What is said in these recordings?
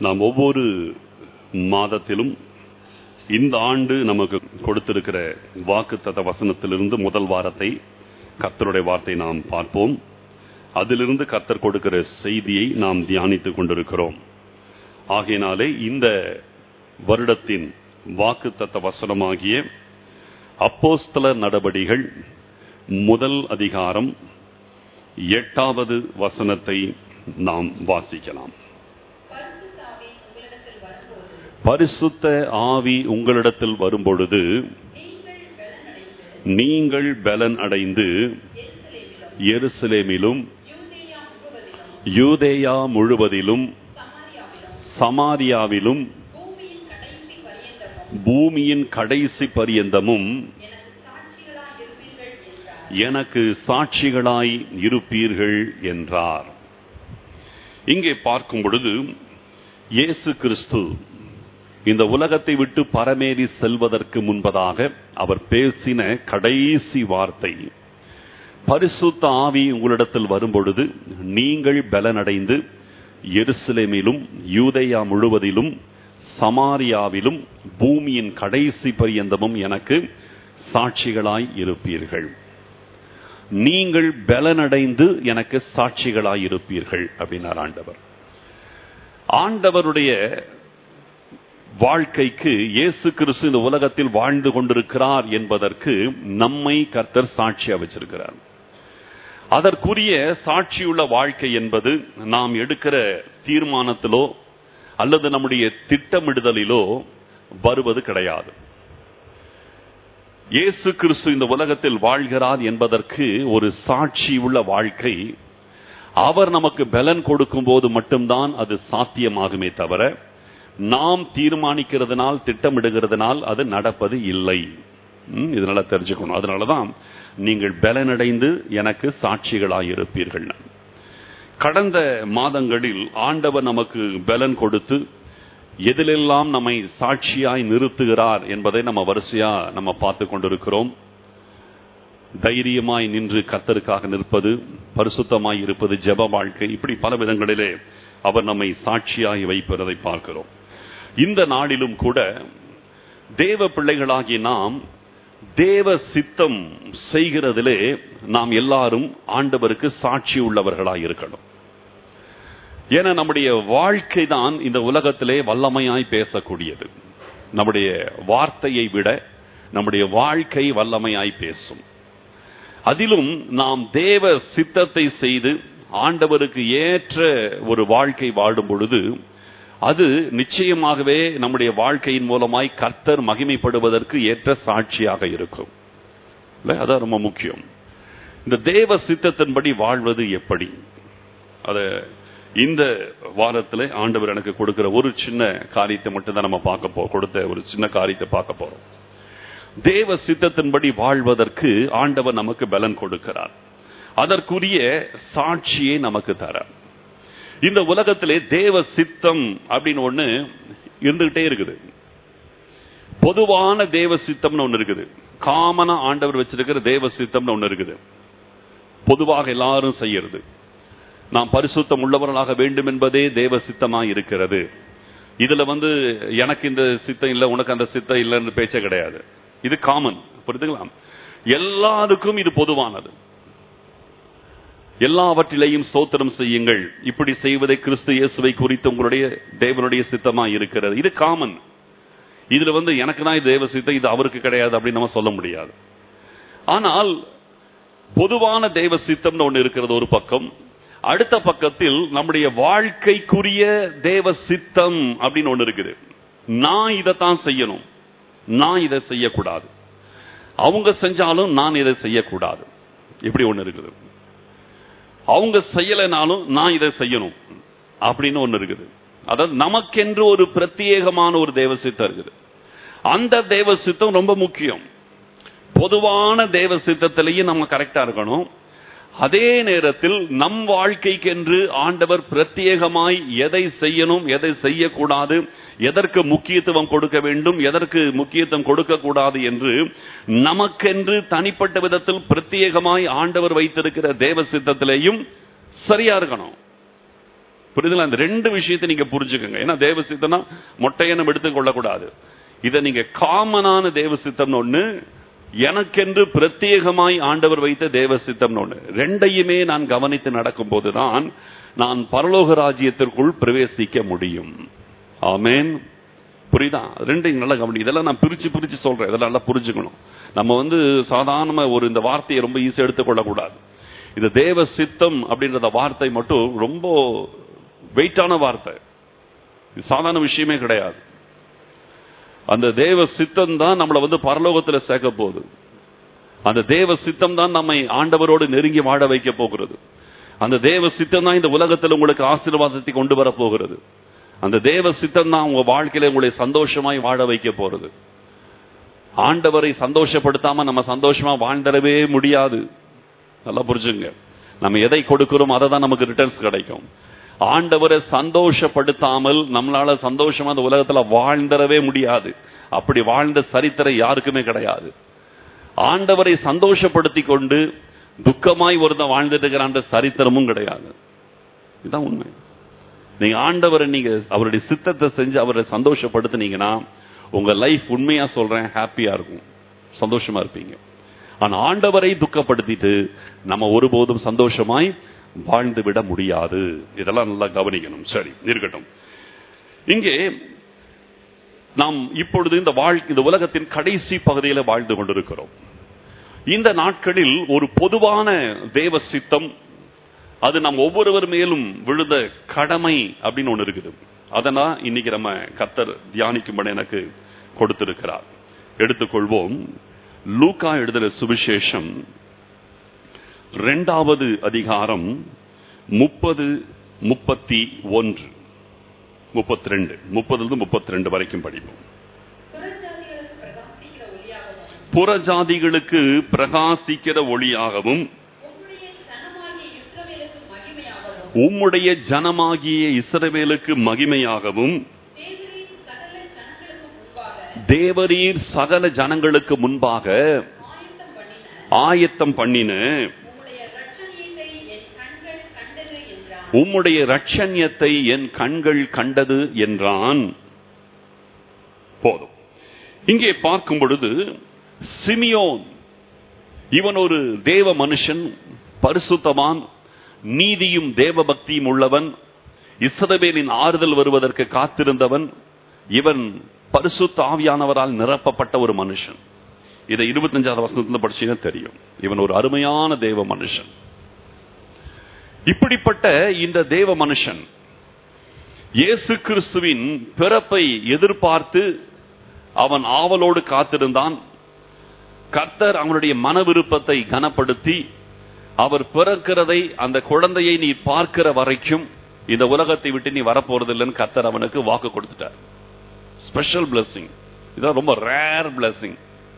நாம் ஒவ்வொரு மாதத்திலும் இந்த ஆண்டு நமக்கு கொடுத்திருக்கிற வாக்குத்தத்த வசனத்திலிருந்து முதல் வாரத்தை கர்த்தருடைய வார்த்தை நாம் பார்ப்போம் அதிலிருந்து கர்த்தர் கொடுக்கிற செய்தியை நாம் தியானித்துக் கொண்டிருக்கிறோம் ஆகையினாலே இந்த வருடத்தின் வாக்குத்தத்த வசனமாகிய அப்போஸ்தல நடபடிகள் முதல் அதிகாரம் எட்டாவது வசனத்தை நாம் வாசிக்கலாம் பரிசுத்த ஆவி உங்களிடத்தில் வரும்போது பரிசுத்த ஆவி உங்களிடத்தில் வரும்பொழுது நீங்கள் பலன் அடைந்து நீங்கள் பலன் அடைந்து எருசலேமிலும் யூதேயா முழுவதிலும் யூதேயா முழுவதிலும் சமாரியாவிலும் சமாரியாவிலும் பூமியின் கடைசி பரியந்தமும் பூமியின் கடைசி பரியந்தமும் எனக்கு சாட்சிகளாய் இருப்பீர்கள் என்றார் எனக்கு சாட்சிகளாய் இருப்பீர்கள் என்றார் இங்கே பார்க்கும் பொழுது இயேசு கிறிஸ்து இந்த உலகத்தை விட்டு பரமேறி செல்வதற்கு முன்பதாக அவர் பேசின கடைசி வார்த்தை பரிசுத்த ஆவி உங்களிடத்தில் வரும்பொழுது நீங்கள் பலனடைந்து எருசலேமிலும் யூதேயா முழுவதிலும் சமாரியாவிலும் பூமியின் கடைசி பரியந்தமும் எனக்கு சாட்சிகளாய் இருப்பீர்கள் நீங்கள் பலனடைந்து எனக்கு சாட்சிகளாய் இருப்பீர்கள் அப்படின்னார் ஆண்டவர் ஆண்டவருடைய வாழ்க்கைக்கு இயேசு கிறிஸ்து இந்த உலகத்தில் வாழ்ந்து கொண்டிருக்கிறார் என்பதற்கு நம்மை கர்த்தர் சாட்சியா வச்சிருக்கிறார் அதற்குரிய சாட்சியுள்ள வாழ்க்கை என்பது நாம் எடுக்கிற தீர்மானத்திலோ அல்லது நம்முடைய திட்டமிடுதலிலோ வருவது கிடையாது இயேசு கிறிஸ்து இந்த உலகத்தில் வாழ்கிறார் என்பதற்கு ஒரு சாட்சி உள்ள வாழ்க்கை அவர் நமக்கு பலன் கொடுக்கும் போது மட்டும்தான் அது சாத்தியமாகுமே தவிர நாம் தீர்மானிக்கிறதுனால் திட்டமிடுகிறதுனால் அது நடப்பது இல்லை ம், இதனால தெரிஞ்சுக்கணும் அதனாலதான் நீங்கள் பலனடைந்து எனக்கு சாட்சிகளாய் இருப்பீர்கள் கடந்த மாதங்களில் ஆண்டவர் நமக்கு பலன் கொடுத்து எதிலெல்லாம் நம்மை சாட்சியாய் நிறுத்துகிறார் என்பதை நம்ம வரிசையா நம்ம பார்த்து கொண்டிருக்கிறோம் தைரியமாய் நின்று கத்தருக்காக நிற்பது பரிசுத்தமாய் இருப்பது ஜெப வாழ்க்கை இப்படி பல விதங்களிலே அவர் நம்மை சாட்சியாய் வைப்பதை பார்க்கிறோம் இந்த நாளிலும் கூட தேவ பிள்ளைகளாகி நாம் தேவ சித்தம் செய்கிறதிலே நாம் எல்லாரும் ஆண்டவருக்கு சாட்சி உள்ளவர்களாய் இருக்கணும் ஏன்னா நம்முடைய வாழ்க்கை தான் இந்த உலகத்திலே வல்லமையாய் பேசக்கூடியது நம்முடைய வார்த்தையை விட நம்முடைய வாழ்க்கை வல்லமையாய் பேசும் அதிலும் நாம் தேவ சித்தத்தை செய்து ஆண்டவருக்கு ஏற்ற ஒரு வாழ்க்கை வாழும் பொழுது அது நிச்சயமாகவே நம்முடைய வாழ்க்கையின் மூலமாய் கர்த்தர் மகிமைப்படுவதற்கு ஏற்ற சாட்சியாக இருக்கும் இல்ல? அதான் ரொம்ப முக்கியம் இந்த தேவ சித்தத்தின்படி வாழ்வது எப்படி அத இந்த வாரத்தில் ஆண்டவர் எனக்கு கொடுக்கிற ஒரு சின்ன காரியத்தை மட்டும் தான் நம்ம பார்க்க போ கொடுத்த ஒரு சின்ன காரியத்தை பார்க்க போறோம் தேவ சித்தத்தின்படி வாழ்வதற்கு ஆண்டவர் நமக்கு பலன் கொடுக்கிறார் அதற்குரிய சாட்சியை நமக்கு தரார் இந்த உலகத்திலே தேவ சித்தம் அப்படின்னு ஒண்ணு இருந்துகிட்டே இருக்குது பொதுவான தேவ சித்தம்னு ஒண்ணு இருக்குது காமனா ஆண்டவர் வச்சிருக்கிற தேவ சித்தம்னு ஒண்ணு இருக்குது பொதுவாக எல்லாரும் செய்யறது நாம் பரிசுத்தம் உள்ளவர்களாக வேண்டும் என்பதே தேவ சித்தமாய் இருக்கிறது இதுல வந்து எனக்கு இந்த சித்தம் இல்லை உனக்கு அந்த சித்தம் இல்லைன்னு பேச்சே கிடையாது இது காமன் புரிந்துக்கலாம் எல்லாருக்கும் இது பொதுவானது எல்லாவற்றிலேயும் ஸ்தோத்திரம் செய்யுங்கள் இப்படி செய்வதை கிறிஸ்து இயேசுவை குறித்து உங்களுடைய தேவனுடைய சித்தமா இருக்கிறது இது காமன் இதுல வந்து எனக்கு தான் இது தேவ சித்தம் இது அவருக்கு கிடையாது அப்படின்னு நம்ம சொல்ல முடியாது ஆனால் பொதுவான தேவ சித்தம்னு ஒண்ணு இருக்கிறது ஒரு பக்கம் அடுத்த பக்கத்தில் நம்முடைய வாழ்க்கைக்குரிய தேவ சித்தம் அப்படின்னு ஒண்ணு இருக்குது நான் இதைத்தான் செய்யணும் நான் இதை செய்யக்கூடாது அவங்க செஞ்சாலும் நான் இதை செய்யக்கூடாது இப்படி ஒண்ணு இருக்குது அவங்க செய்யலைனாலும் நான் இதை செய்யணும் அப்படின்னு ஒண்ணு இருக்குது அதாவது நமக்கென்று ஒரு பிரத்யேகமான ஒரு தேவ சித்தம் இருக்குது அந்த தேவ சித்தம் ரொம்ப முக்கியம் பொதுவான தேவ சித்தத்திலேயும் நம்ம கரெக்டா இருக்கணும் அதே நேரத்தில் நம் வாழ்க்கைக்கென்று ஆண்டவர் பிரத்யேகமாய் எதை செய்யணும் எதை செய்யக்கூடாது எதற்கு முக்கியத்துவம் கொடுக்க வேண்டும் எதற்கு முக்கியத்துவம் கொடுக்க கூடாது என்று நமக்கென்று தனிப்பட்ட விதத்தில் பிரத்யேகமாய் ஆண்டவர் வைத்திருக்கிற தேவ சித்தத்திலேயும் சரியா இருக்கணும் புரியுதுங்களா அந்த ரெண்டு விஷயத்தை நீங்க புரிஞ்சுக்கோங்க ஏன்னா தேவ சித்தம்னா மொட்டையை நம்ம எடுத்துக்கொள்ள கூடாது இதை நீங்க காமனான தேவ சித்தம்னு ஒண்ணு எனக்கென்று பிரத்யேகமாய் ஆண்டவர் வைத்த தேவ சித்தம்னு ஒண்ணு ரெண்டையுமே நான் கவனித்து நடக்கும் போதுதான் நான் பரலோக ராஜ்யத்திற்குள் பிரவேசிக்க முடியும் ஆமென் புரியுதா ரெண்டையும் நல்லா கவனி இதெல்லாம் நான் பிரிச்சு பிரிச்சு சொல்றேன் இதெல்லாம் நல்லா புரிஞ்சுக்கணும் நம்ம வந்து சாதாரண ஒரு இந்த வார்த்தையை ரொம்ப ஈஸியா எடுத்துக்கொள்ளக்கூடாது இந்த தேவ சித்தம் அப்படின்றத வார்த்தை மட்டும் ரொம்ப வெயிட்டான வார்த்தை இது சாதாரண விஷயமே கிடையாது அந்த தேவ சித்தம் தான் நம்மளை வந்து பரலோகத்துல சேர்க்க போகுது அந்த தேவ சித்தம் தான் நம்மை ஆண்டவரோடு நெருங்கி வாழ வைக்க போகிறது அந்த தேவ சித்தம் தான் இந்த உலகத்தில் உங்களுக்கு ஆசீர்வாதத்தை கொண்டு வர போகிறது அந்த தேவ சித்தம் தான் உங்க வாழ்க்கையில உங்களை சந்தோஷமாய் வாழ வைக்க போறது ஆண்டவரை சந்தோஷப்படுத்தாம நம்ம சந்தோஷமா வாழ்ந்தரவே முடியாது நல்லா புரிஞ்சுங்க நம்ம எதை கொடுக்கிறோம் அதை தான் நமக்கு ரிட்டர்ன்ஸ் கிடைக்கும் ஆண்டவரை சந்தோஷப்படுத்தாமல் நம்மளால சந்தோஷமா அந்த உலகத்துல வாழ்ந்தரவே முடியாது அப்படி வாழ்ந்த சரித்திரம் யாருக்குமே கிடையாது ஆண்டவரை சந்தோஷப்படுத்தி கொண்டு துக்கமாய் ஒருத்தன் வாழ்ந்துட்டு இருக்கிறான்ற சரித்திரமும் கிடையாது இதுதான் உண்மை நீங்க ஆண்டவரை நீங்க அவருடைய சித்தத்தை செஞ்சு அவரை சந்தோஷப்படுத்துனீங்கன்னா உங்க லைஃப் உண்மையா சொல்றேன் ஹாப்பியா இருக்கும் சந்தோஷமா இருப்பீங்க ஆனா ஆண்டவரை துக்கப்படுத்திட்டு நம்ம ஒருபோதும் சந்தோஷமாய் வாழ்ந்து விட முடியாது இதெல்லாம் நல்லா கவனிக்கணும் சரி இருக்கட்டும் இங்கே நாம் இப்பொழுது இந்த வாழ்க்கை இந்த உலகத்தின் கடைசி பகுதியில வாழ்ந்து கொண்டிருக்கிறோம் இந்த நாட்களில் ஒரு பொதுவான தேவ சித்தம் அது நம் ஒவ்வொருவர் மேலும் விழுந்த கடமை அப்படின்னு ஒண்ணு இருக்குது அதனா இன்னைக்கு நம்ம கத்தர் தியானிக்கும்படி எனக்கு கொடுத்திருக்கிறார் எடுத்துக்கொள்வோம் லூக்கா எழுதுற சுவிசேஷம் இரண்டாவது அதிகாரம் முப்பது முப்பத்தி ஒன்று முப்பத்தி ரெண்டு முப்பதுல முப்பத்தி ரெண்டு வரைக்கும் படிப்போம் புறஜாதிகளுக்கு பிரகாசிக்கிற ஒளியாகவும் புறஜாதிகளுக்கு பிரகாசிக்கிற ஒளியாகவும் உம்முடைய ஜனமாகிய இஸ்ரவேலுக்கு மகிமையாகவும் உம்முடைய ஜனமாகிய இஸ்ரவேலுக்கு மகிமையாகவும் தேவரீர் சகல ஜனங்களுக்கு முன்பாக தேவரீர் சகல ஜனங்களுக்கு முன்பாக ஆயத்தம் பண்ணின ஆயத்தம் பண்ணின உம்முடைய ரட்சணியத்தை என் கண்கள் கண்டது என்றான் உம்முடைய ரட்சண்யத்தை என் கண்கள் கண்டது என்றான் போதும் இங்கே பார்க்கும் பொழுது சிமியோன் இவன் ஒரு தேவ மனுஷன் பரிசுத்தவான் நீதியும் தேவ பக்தியும் உள்ளவன் இஸ்ரவேலின் ஆறுதல் வருவதற்கு காத்திருந்தவன் இவன் பரிசுத்த ஆவியானவரால் நிரப்பப்பட்ட ஒரு மனுஷன் இதை இருபத்தஞ்சாவது வசனத்துல படிச்சீங்கன்னா தெரியும் இவன் ஒரு அருமையான தேவ மனுஷன் இப்படிப்பட்ட இந்த தேவ மனுஷன் இயேசு கிறிஸ்துவின் பிறப்பை எதிர்பார்த்து அவன் ஆவலோடு காத்திருந்தான் கர்த்தர் அவனுடைய மன விருப்பத்தை கனப்படுத்தி அவர் பிறக்கிறதை அந்த குழந்தையை நீ பார்க்கிற வரைக்கும் இந்த உலகத்தை விட்டு நீ வரப்போறதில்லைன்னு கர்த்தர் அவனுக்கு வாக்கு கொடுத்துட்டார் ஸ்பெஷல் blessing இதான் ரொம்ப ரேர் blessing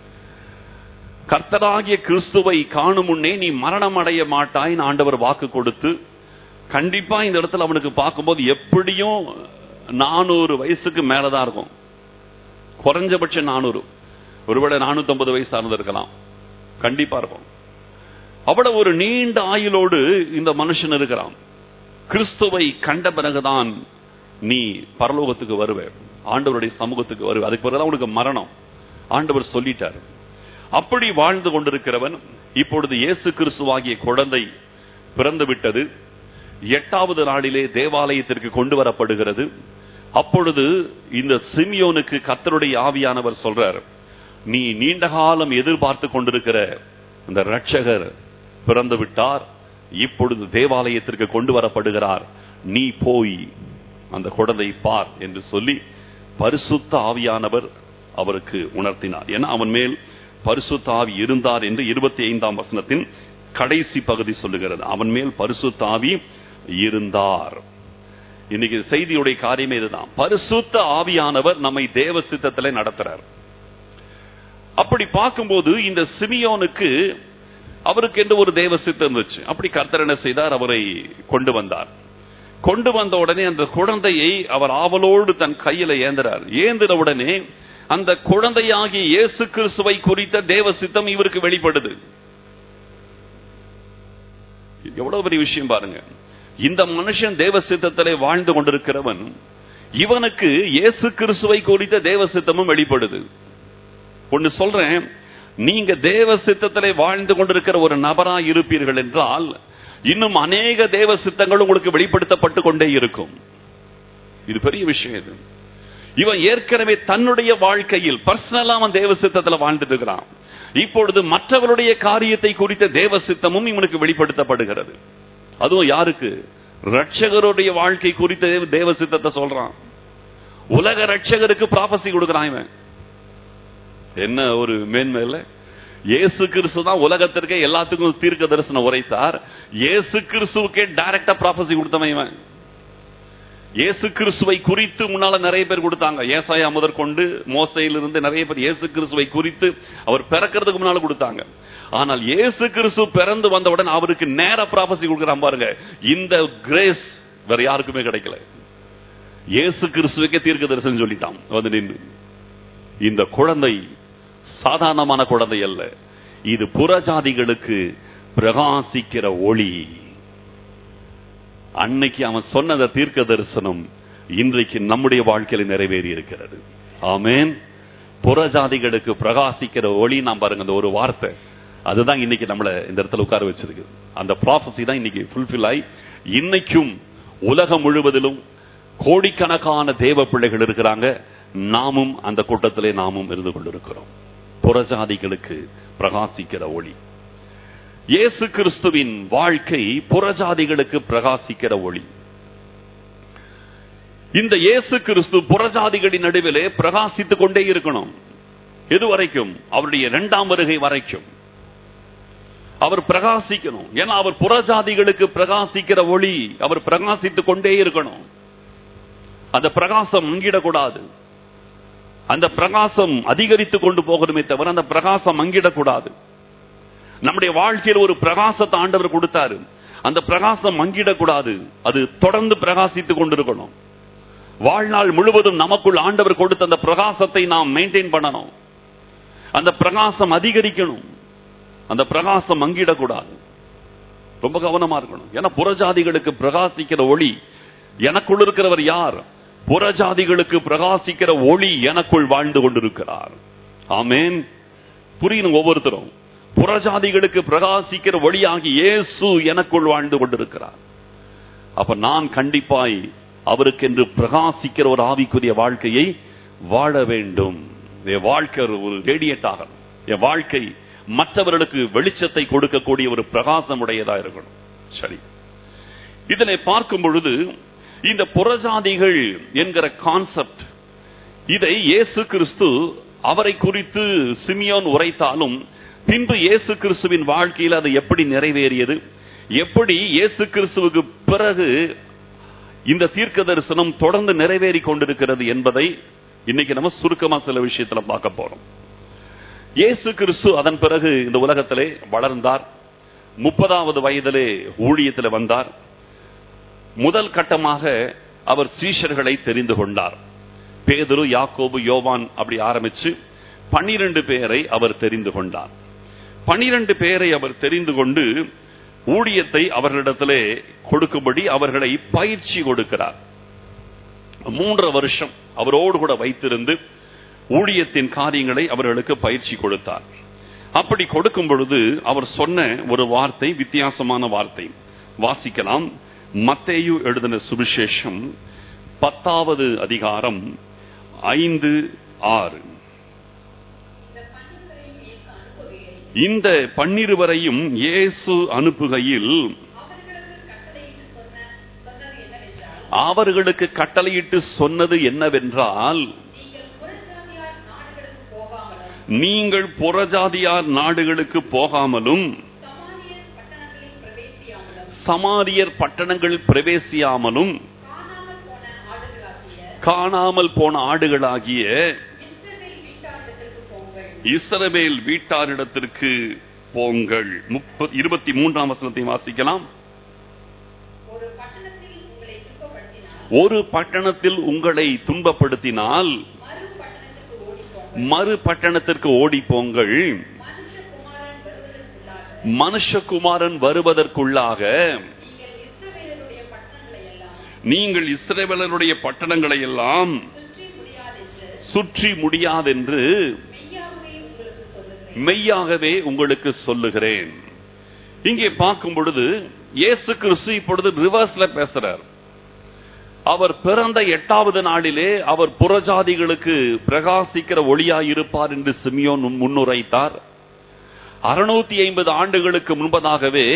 கர்த்தராகிய கிறிஸ்துவை காணும் முன்னே நீ மரணம் அடைய மாட்டாய் ஆண்டவர் வாக்கு கொடுத்து கண்டிப்பா இந்த இடத்துல அவனுக்கு பார்க்கும்போது எப்படியும் நானூறு வயசுக்கு மேலதான் இருக்கும் குறைஞ்சபட்சம் நானூறு ஒருவேளை நானூத்தி வயசு சார்ந்திருக்கலாம் கண்டிப்பா இருக்கும் அவ்வளவு ஒரு நீண்ட ஆயுளோடு இந்த மனுஷன் இருக்கிறான் கிறிஸ்துவை கண்ட பிறகுதான் நீ பரலோகத்துக்கு வருவ ஆண்டவருடைய சமூகத்துக்கு வருவ அதுக்கு பிறகுதான் உனக்கு மரணம் ஆண்டவர் சொல்லிட்டார் அப்படி வாழ்ந்து கொண்டிருக்கிறவன் இப்பொழுது இயேசு கிறிஸ்துவாகிய குழந்தை பிறந்து விட்டது எட்டாவது நாளிலே தேவாலயத்திற்கு கொண்டு வரப்படுகிறது அப்பொழுது இந்த சிமியோனுக்கு கர்த்தருடைய ஆவியானவர் சொல்றார் நீ நீண்ட காலம் எதிர்பார்த்து கொண்டிருக்கிற அந்த ரட்சகர் பிறந்து விட்டார் இப்பொழுது தேவாலயத்திற்கு கொண்டு வரப்படுகிறார் நீ போய் அந்த குழந்தை பார் என்று சொல்லி பரிசுத்த ஆவியானவர் அவருக்கு உணர்த்தினார் ஏன்னா அவன் மேல் பரிசுத்த ஆவி இருந்தார் என்று இருபத்தி ஐந்தாம் வசனத்தின் கடைசி பகுதி சொல்லுகிறது அவன் மேல் பரிசுத்த ஆவி இருந்தார் இன்னைக்கு செய்தியுடைய காரியமே இதுதான் பரிசுத்த ஆவியானவர் நம்மை தேவ சித்தத்திலே நடத்துறார் அப்படி பார்க்கும்போது இந்த சிமியோனுக்கு அவருக்கு என்று ஒரு தேவ சித்தம் இருந்துச்சு அப்படி கர்த்தர் என்ன செய்தார் அவரை கொண்டு வந்தார் கொண்டு வந்த உடனே அந்த குழந்தையை அவர் ஆவலோடு தன் கையில ஏந்திரார் ஏந்திர உடனே அந்த குழந்தையாகிய இயேசு கிறிஸ்துவை குறித்த தேவ சித்தம் இவருக்கு வெளிப்படுது எவ்வளவு பெரிய விஷயம் பாருங்க இந்த மனுஷன் தேவ சித்தத்திலே வாழ்ந்து கொண்டிருக்கிறவன் இவனுக்கு இயேசு கிறிஸ்துவை குறித்த தேவ சித்தமும் வெளிப்படுது ஒன்னு சொல்றேன் நீங்க தேவ சித்தத்திலே வாழ்ந்து கொண்டிருக்கிற ஒரு நபரா இருப்பீர்கள் என்றால் இன்னும் அநேக தேவ சித்தங்கள் உங்களுக்கு வெளிப்படுத்தப்பட்டு கொண்டே இருக்கும் இது பெரிய விஷயம் இது இவன் ஏற்கனவே தன்னுடைய வாழ்க்கையில் பர்சனலா அவன் தேவ சித்தத்துல வாழ்ந்துட்டு இருக்கிறான் இப்பொழுது மற்றவருடைய காரியத்தை குறித்த தேவ சித்தமும் இவனுக்கு வெளிப்படுத்தப்படுகிறது அதுவும் யாருக்கு ரட்சகருடைய வாழ்க்கை குறித்த தேவ- தேவ சித்தத்தை சொல்றான் உலக ரட்சகருக்கு ப்ராபசி கொடுக்கிறான் இவன் என்ன ஒரு மேன்மை இல்ல இயேசு கிறிஸ்து தான் உலகத்திற்கே எல்லாத்துக்கும் தீர்க்க தரிசனம் உரைத்தார் இயேசு கிறிஸ்துவுக்கே டைரக்டா ப்ராபசி கொடுத்தவன் இவன் இயேசு கிறிஸ்துவை குறித்து முன்னால நிறைய பேர் கொடுத்தாங்க ஏசாயா முதற்கொண்டு மோசையிலிருந்து நிறைய பேர் இயேசு கிறிஸ்துவை குறித்து அவர் பிறக்கிறதுக்கு முன்னால கொடுத்தாங்க ஆனால் இயேசு கிறிஸ்து பிறந்து வந்தவுடன் அவருக்கு நேர ப்ராபசி கொடுக்குறான் பாருங்க இந்த கிரேஸ் வேற யாருக்குமே கிடைக்கல இயேசு கிறிஸ்துவுக்கே தீர்க்க தரிசனம் சொல்லிட்டான் வந்து நின்று இந்த குழந்தை சாதாரணமான குழந்தை அல்ல இது புறஜாதிகளுக்கு பிரகாசிக்கிற ஒளி அன்னைக்கு அவன் சொன்ன அந்த தீர்க்க தரிசனம் இன்றைக்கு நம்முடைய வாழ்க்கையில் நிறைவேறி இருக்கிறது ஆமென் புறஜாதிகளுக்கு பிரகாசிக்கிற ஒளி நாம் பாருங்க அந்த ஒரு வார்த்தை அதுதான் இன்னைக்கு நம்மள இந்த இடத்துல உட்கார வச்சிருக்கு அந்த ப்ராஃபஸி தான் இன்னைக்கு ஃபுல்ஃபில் ஆகி இன்னைக்கும் உலகம் முழுவதிலும் கோடிக்கணக்கான தேவ பிள்ளைகள் இருக்கிறாங்க நாமும் அந்த கூட்டத்திலே நாமும் இருந்து கொண்டிருக்கிறோம் புறஜாதிகளுக்கு பிரகாசிக்கிற ஒளி இயேசு கிறிஸ்துவின் வாழ்க்கை புறஜாதிகளுக்கு பிரகாசிக்கிற ஒளி இந்த இயேசு கிறிஸ்து புறஜாதிகளின் நடுவிலே பிரகாசித்துக் கொண்டே இருக்கணும் எது வரைக்கும் அவருடைய இரண்டாம் வருகை வரைக்கும் அவர் பிரகாசிக்கணும் ஏன்னா அவர் புறஜாதிகளுக்கு பிரகாசிக்கிற ஒளி அவர் பிரகாசித்துக் கொண்டே இருக்கணும் அந்த பிரகாசம் மங்கிடக்கூடாது அந்த பிரகாசம் அதிகரித்துக் கொண்டு போகணுமே தவிர அந்த பிரகாசம் மங்கிடக்கூடாது நம்முடைய வாழ்க்கையில் ஒரு பிரகாசத்தை ஆண்டவர் கொடுத்தாரு அந்த பிரகாசம் மங்கிடக்கூடாது அது தொடர்ந்து பிரகாசித்துக் கொண்டிருக்கணும் வாழ்நாள் முழுவதும் நமக்குள் ஆண்டவர் கொடுத்த அந்த பிரகாசத்தை நாம் மெயின்டைன் பண்ணணும் அந்த பிரகாசம் அதிகரிக்கணும் அந்த பிரகாசம் மங்கிடக்கூடாது ரொம்ப கவனமா இருக்கணும் ஏன்னா புறஜாதிகளுக்கு பிரகாசிக்கிற ஒளி எனக்குள் இருக்கிறவர் யார் புறஜாதிகளுக்கு பிரகாசிக்கிற ஒளி எனக்குள் வாழ்ந்து கொண்டிருக்கிறார் ஆமேன் புரியணும் ஒவ்வொருத்தரும் புறஜாதிகளுக்கு பிரகாசிக்கிற ஒளியாகி இயேசு எனக்குள் வாழ்ந்து கொண்டிருக்கிறார் அப்ப நான் கண்டிப்பாய் அவருக்கென்று பிரகாசிக்கிற ஒரு ஆவிக்குரிய வாழ்க்கையை வாழ வேண்டும் என் வாழ்க்கை ஒரு- ஒரு ரேடியேட் ஆகணும் என் வாழ்க்கை மற்றவர்களுக்கு வெளிச்சத்தை கொடுக்கக்கூடிய ஒரு பிரகாசம் உடையதா இருக்கணும் சரி இதனை பார்க்கும் பொழுது இந்த புறஜாதிகள் என்கிற கான்செப்ட் இதை இயேசு கிறிஸ்து அவரை குறித்து சிமியோன் உரைத்தாலும் பின்பு இயேசு கிறிஸ்துவின் வாழ்க்கையில் அது எப்படி நிறைவேறியது எப்படி இயேசு கிறிஸ்துவுக்கு பிறகு இந்த தீர்க்க தரிசனம் தொடர்ந்து நிறைவேறி கொண்டிருக்கிறது என்பதை இன்னைக்கு நம்ம சுருக்கமா சில விஷயத்துல பார்க்க போறோம் இயேசு கிறிஸ்து அதன் பிறகு இந்த உலகத்திலே வளர்ந்தார் முப்பதாவது வயதிலே ஊழியத்தில் வந்தார் முதல் கட்டமாக அவர் சீஷர்களை தெரிந்து கொண்டார் பேதுரு யாக்கோபு யோவான் அப்படி ஆரம்பிச்சு பன்னிரண்டு பேரை அவர் தெரிந்து கொண்டார் பன்னிரண்டு பேரை அவர் தெரிந்து கொண்டு ஊழியத்தை அவர்களிடத்திலே கொடுக்கும்படி அவர்களை பயிற்சி கொடுக்கிறார் மூன்று வருஷம் அவரோடு கூட வைத்திருந்து ஊழியத்தின் காரியங்களை அவர்களுக்கு பயிற்சி கொடுத்தார் அப்படி கொடுக்கும் பொழுது அவர் சொன்ன ஒரு வார்த்தை வித்தியாசமான வார்த்தை வாசிக்கலாம் மத்தேயு எழுதின சுவிசேஷம் பத்தாவது அதிகாரம் ஐந்து ஆறு இந்த பன்னிருவரையும் இயேசு அனுப்புகையில் அவர்களுக்கு கட்டளையிட்டு சொன்னது என்னவென்றால் நீங்கள் புறஜாதியார் நாடுகளுக்கு போகாமலும் சமாரியர் பட்டணங்களில் பிரவேசியாமலும் காணாமல் போன ஆடுகளாகிய இஸ்ரவேல் வீட்டாரிடத்திற்கு போங்கள் முப்பது இருபத்தி மூன்றாம் வசனத்தை வாசிக்கலாம் ஒரு பட்டணத்தில் உங்களை துன்பப்படுத்தினால் ஒரு பட்டணத்தில் உங்களை துன்பப்படுத்தினால் மறு பட்டணத்திற்கு ஓடிப்போங்கள் மறு பட்டணத்திற்கு ஓடி போங்கள் மனுஷகுமாரன் வருவதற்குள்ளாக மனுஷகுமாரன் வருவதற்குள்ளாக நீங்கள் இஸ்ரவேலருடைய நீங்கள் இஸ்ரவேலருடைய பட்டணங்களை எல்லாம் சுற்றி முடியாதென்று சுற்றி முடியாதென்று மெய்யாகவே உங்களுக்கு சொல்லுகிறேன் மெய்யாகவே உங்களுக்கு சொல்லுகிறேன் இங்கே பார்க்கும் பொழுது இயேசு கிறிஸ்து இப்பொழுது ரிவர்ஸ்ல பேசுறார் அவர் பிறந்த எட்டாவது நாளிலே அவர் புறஜாதிகளுக்கு பிரகாசிக்கிற ஒளியாய் இருப்பார் என்று சிமியோன் முன்னுரைத்தார் அறுநூத்தி ஐம்பது ஆண்டுகளுக்கு முன்பதாகவே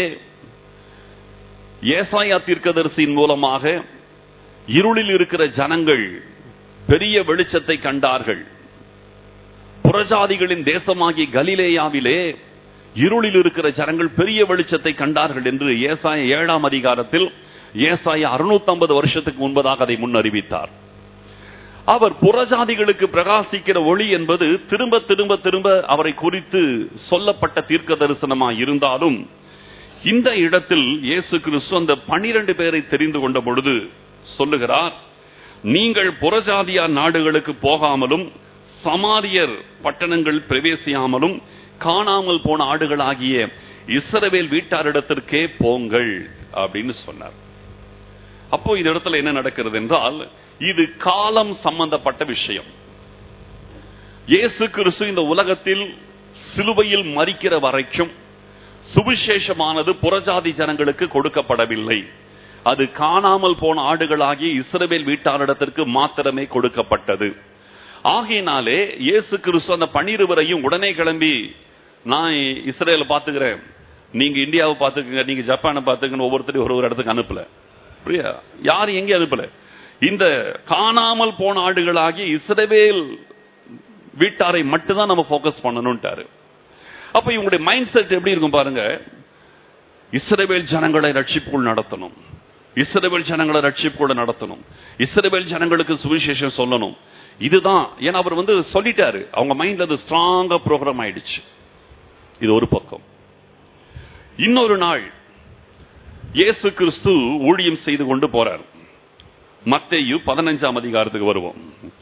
ஏசாயா தீர்க்கதரிசியின் மூலமாக இருளில் இருக்கிற ஜனங்கள் பெரிய வெளிச்சத்தை கண்டார்கள் புறஜாதிகளின் தேசமாகிய கலிலேயாவிலே இருளில் இருக்கிற ஜனங்கள் பெரிய வெளிச்சத்தை கண்டார்கள் என்று ஏசாய ஏழாம் அதிகாரத்தில் ஏசாய அறுநூத்தி வருஷத்துக்கு முன்பதாக அதை முன்னறிவித்தார் அவர் புறஜாதிகளுக்கு பிரகாசிக்கிற ஒளி என்பது திரும்ப திரும்ப திரும்ப அவரை குறித்து சொல்லப்பட்ட தீர்க்க தரிசனமாய் இருந்தாலும் இந்த இடத்தில் இயேசு கிறிஸ்து அந்த பனிரெண்டு பேரை தெரிந்து கொண்ட பொழுது சொல்லுகிறார் நீங்கள் புறஜாதியார் நாடுகளுக்கு போகாமலும் சமாரியர் பட்டணங்கள் பிரவேசியாமலும் காணாமல் போன ஆடுகளாகிய இஸ்ரவேல் வீட்டாரிடத்திற்கே போங்கள் அப்படின்னு சொன்னார் அப்போ இந்த இடத்துல என்ன நடக்கிறது என்றால் இது காலம் சம்பந்தப்பட்ட விஷயம் இயேசு கிறிஸ்து இந்த உலகத்தில் சிலுவையில் மறிக்கிற வரைக்கும் சுவிசேஷமானது புறஜாதி ஜனங்களுக்கு கொடுக்கப்படவில்லை அது காணாமல் போன ஆடுகளாகிய இஸ்ரவேல் வீட்டாரிடத்திற்கு மாத்திரமே கொடுக்கப்பட்டது ஆகையினாலே இயேசு கிறிஸ்து அந்த பன்னிருவரையும் உடனே கிளம்பி நான் இஸ்ரேல பாத்துக்கிறேன் நீங்க இந்தியாவை பாத்துக்கங்க நீங்க ஜப்பானை பாத்துக்கன்னு ஒவ்வொருத்தரையும் ஒரு ஒரு இடத்துக்கு அனுப்பல புரியா யாரும் எங்கே அனுப்பல இந்த காணாமல் போன ஆடுகளாகிய இஸ்ரவேல் வீட்டாரை மட்டும்தான் நம்ம போக்கஸ் பண்ணணும்ட்டாரு அப்ப இவங்களுடைய மைண்ட் செட் எப்படி இருக்கும் பாருங்க இஸ்ரவேல் ஜனங்களை ரட்சிப்புக்குள் நடத்தணும் இஸ்ரவேல் ஜனங்களை ரட்சிப்புக்குள்ள நடத்தணும் இஸ்ரவேல் ஜனங்களுக்கு சுவிசேஷம் சொல்லணும் இதுதான் ஏன்னா அவர் வந்து சொல்லிட்டாரு அவங்க மைண்ட்ல அது ஸ்ட்ராங்கா ப்ரோக்ராம் ஆயிடுச்சு இது ஒரு பக்கம் இன்னொரு நாள் இயேசு கிறிஸ்து ஊழியம் செய்து கொண்டு போறார் மத்தேயு பதினஞ்சாம் அதிகாரத்துக்கு வருவோம்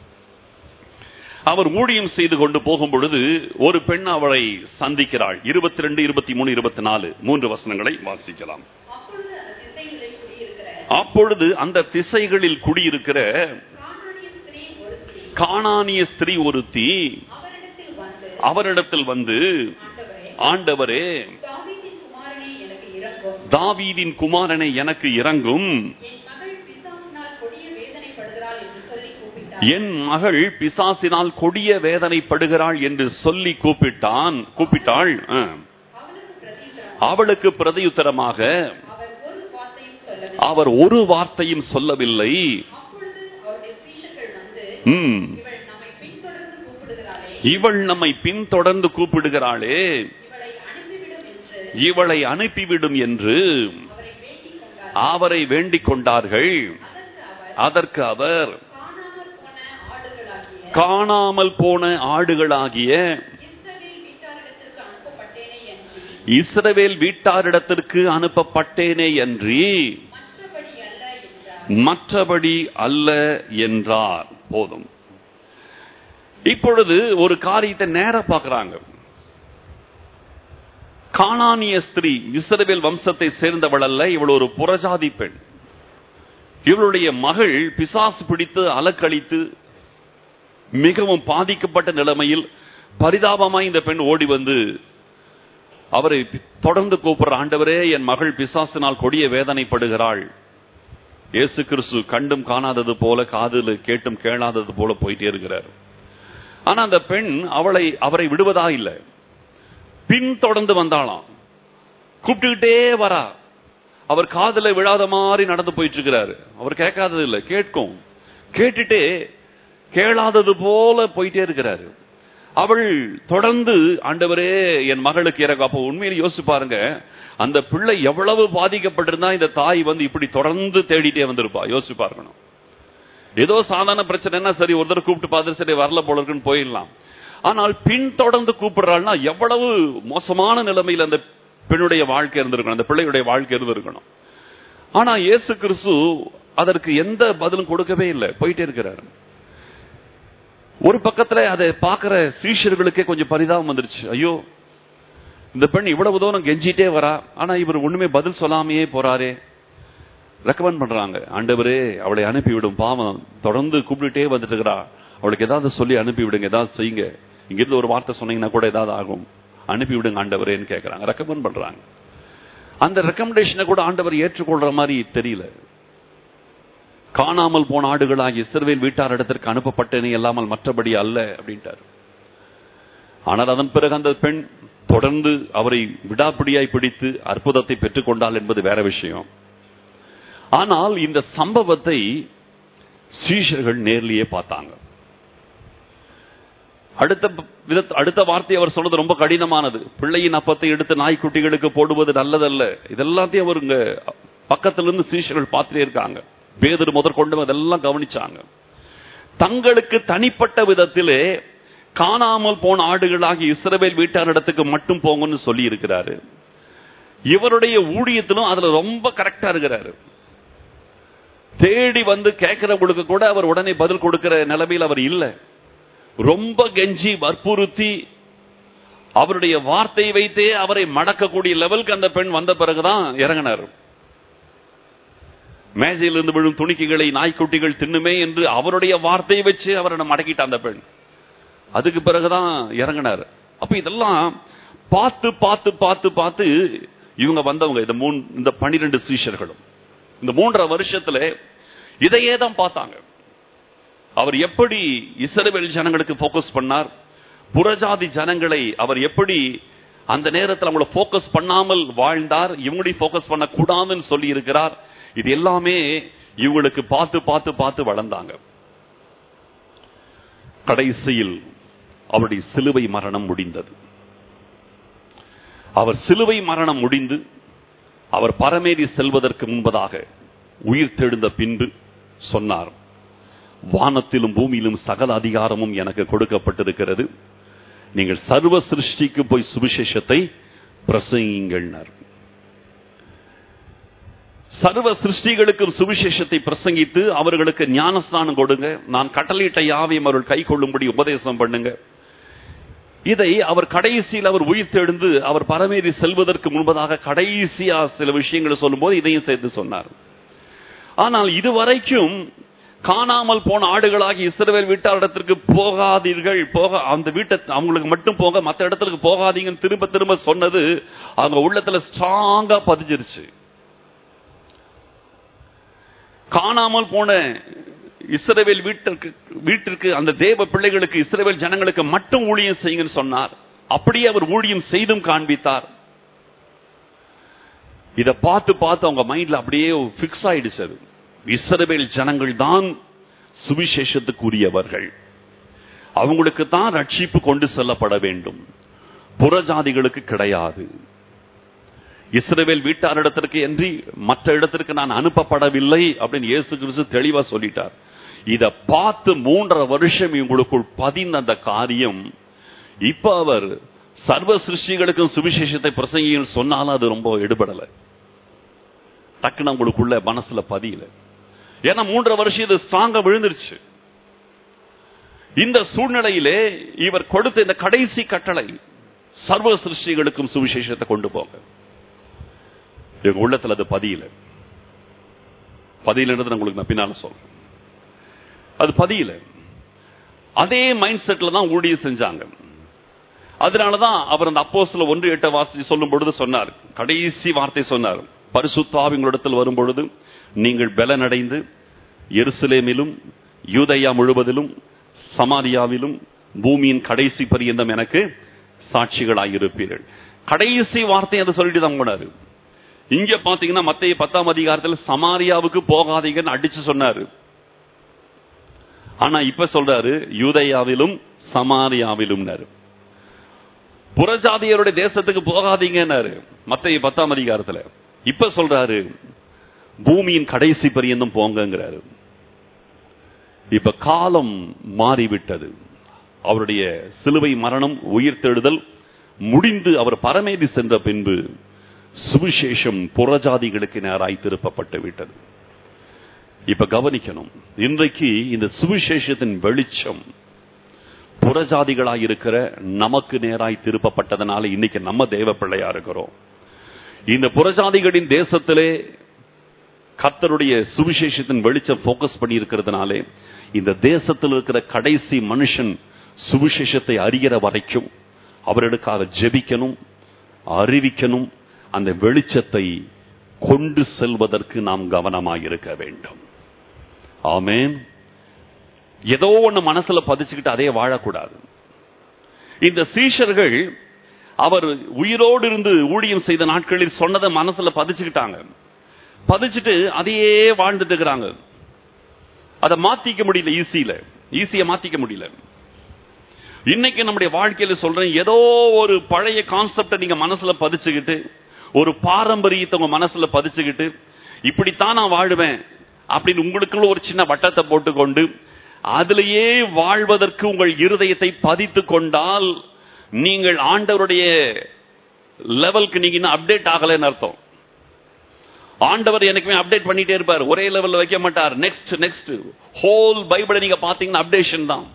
அவர் ஊழியம் செய்து கொண்டு போகும் பொழுது ஒரு பெண் அவளை சந்திக்கிறாள் இருபத்தி ரெண்டு இருபத்தி மூணு இருபத்தி நாலு மூன்று வசனங்களை வாசிக்கலாம் அப்பொழுது அந்த திசைகளில் குடியிருக்கிற அப்பொழுது அந்த திசைகளில் குடியிருக்கிற கானானிய ஸ்திரீ கானானிய ஸ்திரீ ஒருத்தி ஒருத்தி அவரிடத்தில் வந்து அவரிடத்தில் வந்து ஆண்டவரே ஆண்டவரே தாவீதின் குமாரனே எனக்கு இறங்கும் தாவீதின் குமாரனை எனக்கு இறங்கும் என் மகள் பிசாசினால் கொடிய வேதனைப்படுகிறாள் என்று சொல்லி கூப்பிட்டான் என் மகள் பிசாசினால் கொடிய வேதனைப்படுகிறாள் என்று சொல்லி கூப்பிட்டாள் ஆ. அவனுக்கு பிரதியுத்தரம் அவளுக்கு பிரதியுத்தரமாக அவர் ஒரு வார்த்தையும் சொல்லவில்லை அவர் ஒரு வார்த்தையும் சொல்லவில்லை அப்பொழுது அவருடைய சீஷர்கள் வந்து ம். இவள் நம்மை பின்தொடர்ந்து கூப்பிடுகிறாளே இவள் நம்மை பின்தொடர்ந்து கூப்பிடுகிறாளே இவளை அனுப்பிவிடும் என்று இவளை அனுப்பிவிடும் என்று அவரை வேண்டிக் கொண்டார் அவரை வேண்டிக் கொண்டார்கள் அதற்கு அவர் அதற்கு அவர் காணாமல் போன ஆடுகளாகிய காணாமல் போன ஆடுகளாகிய இஸ்ரவேல் வீட்டாரிடத்திற்கு அனுப்பப்பட்டேனே என்று இஸ்ரவேல் வீட்டாரிடத்திற்கு அனுப்பப்பட்டேனே அன்றி மற்றபடி அல்ல மற்றபடி அல்ல என்றார் என்றார் போதும் இப்பொழுது ஒரு காரியத்தை நேர பார்க்கறாங்க கானானிய ஸ்திரீ இஸ்ரவேல் வம்சத்தை சேர்ந்தவள் அல்ல இவள் ஒரு புறஜாதி பெண் இவளுடைய மகள் பிசாசு பிடித்து அலக்களித்து மிகவும் பாதிக்கப்பட்ட நிலைமையில் பரிதாபமாய் இந்த பெண் ஓடி வந்து அவரை தொடர்ந்து கூப்பிடுற ஆண்டவரே என் மகள் பிசாசினால் கொடிய வேதனைப்படுகிறாள் இயேசு கிறிஸ்து கண்டும் காணாதது போல காதில் கேட்டும் கேளாதது போல போயிட்டே இருக்கிறார் ஆனா அந்த பெண் அவளை அவரை விடுவதா இல்லை பின் தொடர்ந்து வந்தாளாம் கூப்பிட்டுக்கிட்டே வரா அவர் காதுல விழாத மாதிரி நடந்து போயிட்டு இருக்கிறாரு அவர் கேட்காதது இல்லை கேட்கும் கேட்டுட்டே கேளாதது போல போயிட்டே இருக்கிறாரு அவள் தொடர்ந்து ஆண்டவரே என் மகளுக்கு இறங்க அப்போ உண்மையில யோசிச்சு பாருங்க அந்த பிள்ளை எவ்வளவு பாதிக்கப்பட்டிருந்தா இந்த தாய் வந்து இப்படி தொடர்ந்து தேடிட்டே வந்திருப்பா யோசிச்சு பார்க்கணும் ஏதோ சாதாரண பிரச்சனைனா சரி ஒரு தடவை கூப்பிட்டு பார்த்து சரி வரல போல இருக்குன்னு போயிடலாம் ஆனால் பின் தொடர்ந்து கூப்பிடுறாள்னா எவ்வளவு மோசமான நிலைமையில் அந்த பெண்ணுடைய வாழ்க்கை இருந்திருக்கணும் அந்த பிள்ளையுடைய வாழ்க்கை இருந்திருக்கணும் ஆனா இயேசு கிறிஸ்து அதற்கு எந்த பதிலும் கொடுக்கவே இல்லை போயிட்டே இருக்கிறாரு ஒரு பக்கத்துல அதை பார்க்கிற சீஷர்களுக்கே கொஞ்சம் பரிதாபம் வந்துருச்சு ஐயோ இந்த பெண் இவ்வளவு தூரம் கெஞ்சிட்டே வரா ஆனா இவர் ஒண்ணுமே பதில் சொல்லாமையே போறாரே ரெக்கமெண்ட் பண்றாங்க ஆண்டவரே அவளை அனுப்பிவிடும் பாவம் தொடர்ந்து கூப்பிட்டுட்டே வந்துட்டு இருக்கிறா அவளுக்கு ஏதாவது சொல்லி அனுப்பி விடுங்க ஏதாவது செய்யுங்க இங்கிருந்து ஒரு வார்த்தை சொன்னீங்கன்னா கூட ஏதாவது ஆகும் அனுப்பி விடுங்க ஆண்டவரேன்னு கேட்கறாங்க ரெக்கமெண்ட் பண்றாங்க அந்த ரெக்கமெண்டேஷனை கூட ஆண்டவர் ஏற்றுக்கொள்ற மாதிரி தெரியல காணாமல் போன ஆடுகளாகி இஸ்ரவேல் வீட்டார் இடத்திற்கு அனுப்பப்பட்டேனே இல்லாமல் மற்றபடி அல்ல அப்படின்ட்டார் ஆனால் அதன் பிறகு அந்த பெண் தொடர்ந்து அவரை விடாப்பிடியாய் பிடித்து அற்புதத்தை பெற்றுக்கொண்டாள் என்பது வேற விஷயம் ஆனால் இந்த சம்பவத்தை சீஷர்கள் நேர்லயே பார்த்தாங்க அடுத்த வித அடுத்த வார்த்தை அவர் சொன்னது ரொம்ப கடினமானது பிள்ளையின் அப்பத்தை எடுத்து நாய்க்குட்டிகளுக்கு போடுவது நல்லதல்ல இதெல்லாத்தையும் அவர் இங்க பக்கத்துல இருந்து சீஷர்கள் பார்த்துட்டே இருக்காங்க பேதர் முதற்கொண்டு அதெல்லாம் கவனிச்சாங்க தங்களுக்கு தனிப்பட்ட விதத்திலே காணாமல் போன ஆடுகளாகி இஸ்ரவேல் வீட்டாரிடத்துக்கு மட்டும் போங்கன்னு சொல்லி இருக்கிறாரு இவருடைய ஊழியத்திலும் அதுல ரொம்ப கரெக்டா இருக்கிறாரு தேடி வந்து கேட்கிறவங்களுக்கு கூட அவர் உடனே பதில் கொடுக்கிற நிலைமையில் அவர் இல்லை ரொம்ப கெஞ்சி வற்புறுத்தி அவருடைய வார்த்தையை வைத்தே அவரை மடக்கக்கூடிய லெவலுக்கு அந்த பெண் வந்த பிறகுதான் இறங்கினார் மேஜையிலிருந்து விழும் துணிக்கைகளை நாய்க்குட்டிகள் தின்னுமே என்று அவருடைய வார்த்தையை வச்சு அவரை மடக்கிட்ட அந்த பெண் அதுக்கு பிறகுதான் இறங்கினார் அப்ப இதெல்லாம் பார்த்து பார்த்து பார்த்து பார்த்து இவங்க வந்தவங்க இந்த மூணு இந்த பனிரெண்டு சீஷர்களும் இந்த மூன்றரை வருஷத்துல இதையே தான் பார்த்தாங்க அவர் எப்படி இஸ்ரவேல் ஜனங்களுக்கு போக்கஸ் பண்ணார் புறஜாதி ஜனங்களை அவர் எப்படி அந்த நேரத்தில் அவங்கள போக்கஸ் பண்ணாமல் வாழ்ந்தார் இவங்களையும் போக்கஸ் பண்ண கூடாதுன்னு சொல்லி இருக்கிறார் இது எல்லாமே இவங்களுக்கு பார்த்து பார்த்து பார்த்து வளர்ந்தாங்க கடைசியில் அவருடைய சிலுவை மரணம் முடிந்தது அவர் சிலுவை மரணம் முடிந்து அவர் பரமேறி செல்வதற்கு முன்பதாக உயிர் தெழுந்த பின்பு சொன்னார் வானத்திலும் பூமியிலும் சகல அதிகாரமும் எனக்கு கொடுக்கப்பட்டிருக்கிறது நீங்கள் சர்வ சிருஷ்டிக்கு போய் சுவிசேஷத்தை பிரசங்கிங்கள்னார் சர்வ சிருஷ்டிகளுக்கும் சுவிசேஷத்தை பிரசங்கித்து அவர்களுக்கு ஞானஸ்தானம் கொடுங்க நான் கட்டளையிட்ட யாவையும் அவர்கள் கை கொள்ளும்படி உபதேசம் பண்ணுங்க இதை அவர் கடைசியில் அவர் உயிர் தெழுந்து அவர் பரமேறி செல்வதற்கு முன்பதாக கடைசியா சில விஷயங்களை சொல்லும்போது இதையும் சேர்த்து சொன்னார் ஆனால் இதுவரைக்கும் காணாமல் போன ஆடுகளாகி இஸ்ரவேல் வீட்டாரிடத்திற்கு போகாதீர்கள் போக அந்த வீட்டை அவங்களுக்கு மட்டும் போக மற்ற இடத்துக்கு போகாதீங்கன்னு திரும்ப திரும்ப சொன்னது அவங்க உள்ளத்துல ஸ்ட்ராங்கா பதிஞ்சிருச்சு காணாமல் போன இஸ்ரவேல் வீட்டிற்கு வீட்டிற்கு அந்த தேவ பிள்ளைகளுக்கு இஸ்ரவேல் ஜனங்களுக்கு மட்டும் ஊழியம் செய்யுங்கன்னு சொன்னார் அப்படியே அவர் ஊழியம் செய்தும் காண்பித்தார் இத பார்த்து பார்த்து அவங்க மைண்ட்ல அப்படியே பிக்ஸ் ஆயிடுச்சு அது இஸ்ரவேல் ஜனங்கள் தான் சுவிசேஷத்துக்குரியவர்கள் அவங்களுக்கு தான் ரட்சிப்பு கொண்டு செல்லப்பட வேண்டும் புறஜாதிகளுக்கு கிடையாது இஸ்ரவேல் வீட்டாரிடத்திற்கு என்று மற்ற இடத்திற்கு நான் அனுப்பப்படவில்லை அப்படின்னு இயேசு கிறிஸ்து தெளிவா சொல்லிட்டார் இத பார்த்து மூன்றரை வருஷம் இவங்களுக்குள் பதிந்த அந்த காரியம் இப்ப அவர் சர்வ சிருஷ்டிகளுக்கும் சுவிசேஷத்தை பிரசங்கின்னு சொன்னாலும் அது ரொம்ப எடுபடல டக்குன்னு அவங்களுக்குள்ள மனசுல பதியல ஏன்னா மூன்றரை வருஷம் இது ஸ்ட்ராங்கா விழுந்துருச்சு இந்த சூழ்நிலையிலே இவர் கொடுத்த இந்த கடைசி கட்டளை சர்வ சிருஷ்டிகளுக்கும் சுவிசேஷத்தை கொண்டு போங்க எங்க உள்ளத்துல அது பதியல பதியலன்றது நான் உங்களுக்கு நான் பின்னால சொல்றேன் அது பதியல அதே மைண்ட் செட்ல தான் ஊழியம் செஞ்சாங்க அதனாலதான் அவர் அந்த அப்போஸ்ல ஒன்று எட்ட வாசி சொல்லும் பொழுது சொன்னார் கடைசி வார்த்தை சொன்னார் பரிசுத்தாவிங்களிடத்தில் வரும் பொழுது நீங்கள் பலனடைந்து எருசலேமிலும் யூதயா முழுவதிலும் சமாரியாவிலும் பூமியின் கடைசி பரியந்தம் எனக்கு சாட்சிகளாயிருப்பீர்கள் கடைசி வார்த்தை அதை சொல்லிட்டு தான் போனாரு இங்க பாத்தீங்கன்னா மத்திய பத்தாம் அதிகாரத்தில் சமாரியாவுக்கு போகாதீங்கன்னு அடிச்சு சொன்னாரு ஆனா இப்ப சொல்றாரு யூதயாவிலும் சமாரியாவிலும் புறஜாதியருடைய தேசத்துக்கு போகாதீங்கன்னாரு மத்திய பத்தாம் அதிகாரத்துல இப்ப சொல்றாரு பூமியின் கடைசி பரியந்தம் போங்கிறாரு இப்ப காலம் மாறிவிட்டது அவருடைய சிலுவை மரணம் உயிர் தெழுதல் முடிந்து அவர் பரமேதி சென்ற பின்பு சுவிசேஷம் புறஜாதிகளுக்கு நேராய் திருப்பப்பட்டு விட்டது இப்ப கவனிக்கணும் இன்றைக்கு இந்த சுவிசேஷத்தின் வெளிச்சம் புறஜாதிகளாய் இருக்கிற நமக்கு நேராய் திருப்பப்பட்டதனால இன்னைக்கு நம்ம தேவ பிள்ளையா இருக்கிறோம் இந்த புறஜாதிகளின் தேசத்திலே கர்த்தருடைய சுவிசேஷத்தின் வெளிச்சம் போக்கஸ் பண்ணி இருக்கிறதுனாலே இந்த தேசத்தில் இருக்கிற கடைசி மனுஷன் சுவிசேஷத்தை அறிகிற வரைக்கும் அவர்களுக்காக ஜெபிக்கணும் அறிவிக்கணும் அந்த வெளிச்சத்தை கொண்டு செல்வதற்கு நாம் கவனமாக இருக்க வேண்டும் ஆமென் ஏதோ ஒண்ணு மனசுல பதிச்சுக்கிட்டு அதே வாழக்கூடாது இந்த சீஷர்கள் அவர் உயிரோடு இருந்து ஊழியம் செய்த நாட்களில் சொன்னதை மனசுல பதிச்சுக்கிட்டாங்க பதிச்சுட்டு அதையே வாழ்ந்துட்டு இருக்கிறாங்க அதை மாத்திக்க முடியல ஈஸியில ஈஸியா மாத்திக்க முடியல இன்னைக்கு நம்முடைய வாழ்க்கையில சொல்றேன் ஏதோ ஒரு பழைய கான்செப்டை நீங்க மனசுல பதிச்சுக்கிட்டு ஒரு பாரம்பரியத்தை உங்க மனசுல பதிச்சுக்கிட்டு இப்படித்தான் நான் வாழுவேன் அப்படின்னு உங்களுக்குள்ள ஒரு சின்ன வட்டத்தை போட்டுக்கொண்டு அதிலேயே வாழ்வதற்கு உங்கள் இருதயத்தை பதித்து கொண்டால் நீங்கள் ஆண்டவருடைய லெவலுக்கு நீங்க இன்னும் அப்டேட் ஆகலைன்னு அர்த்தம் ஆண்டவர் எனக்குமே அப்டேட் பண்ணிட்டே இருப்பார் ஒரே லெவல்ல வைக்க மாட்டார் நெக்ஸ்ட் நெக்ஸ்ட் ஹோல் பைபிளை நீங்க பாத்தீங்கன்னா அப்டேஷன் தான்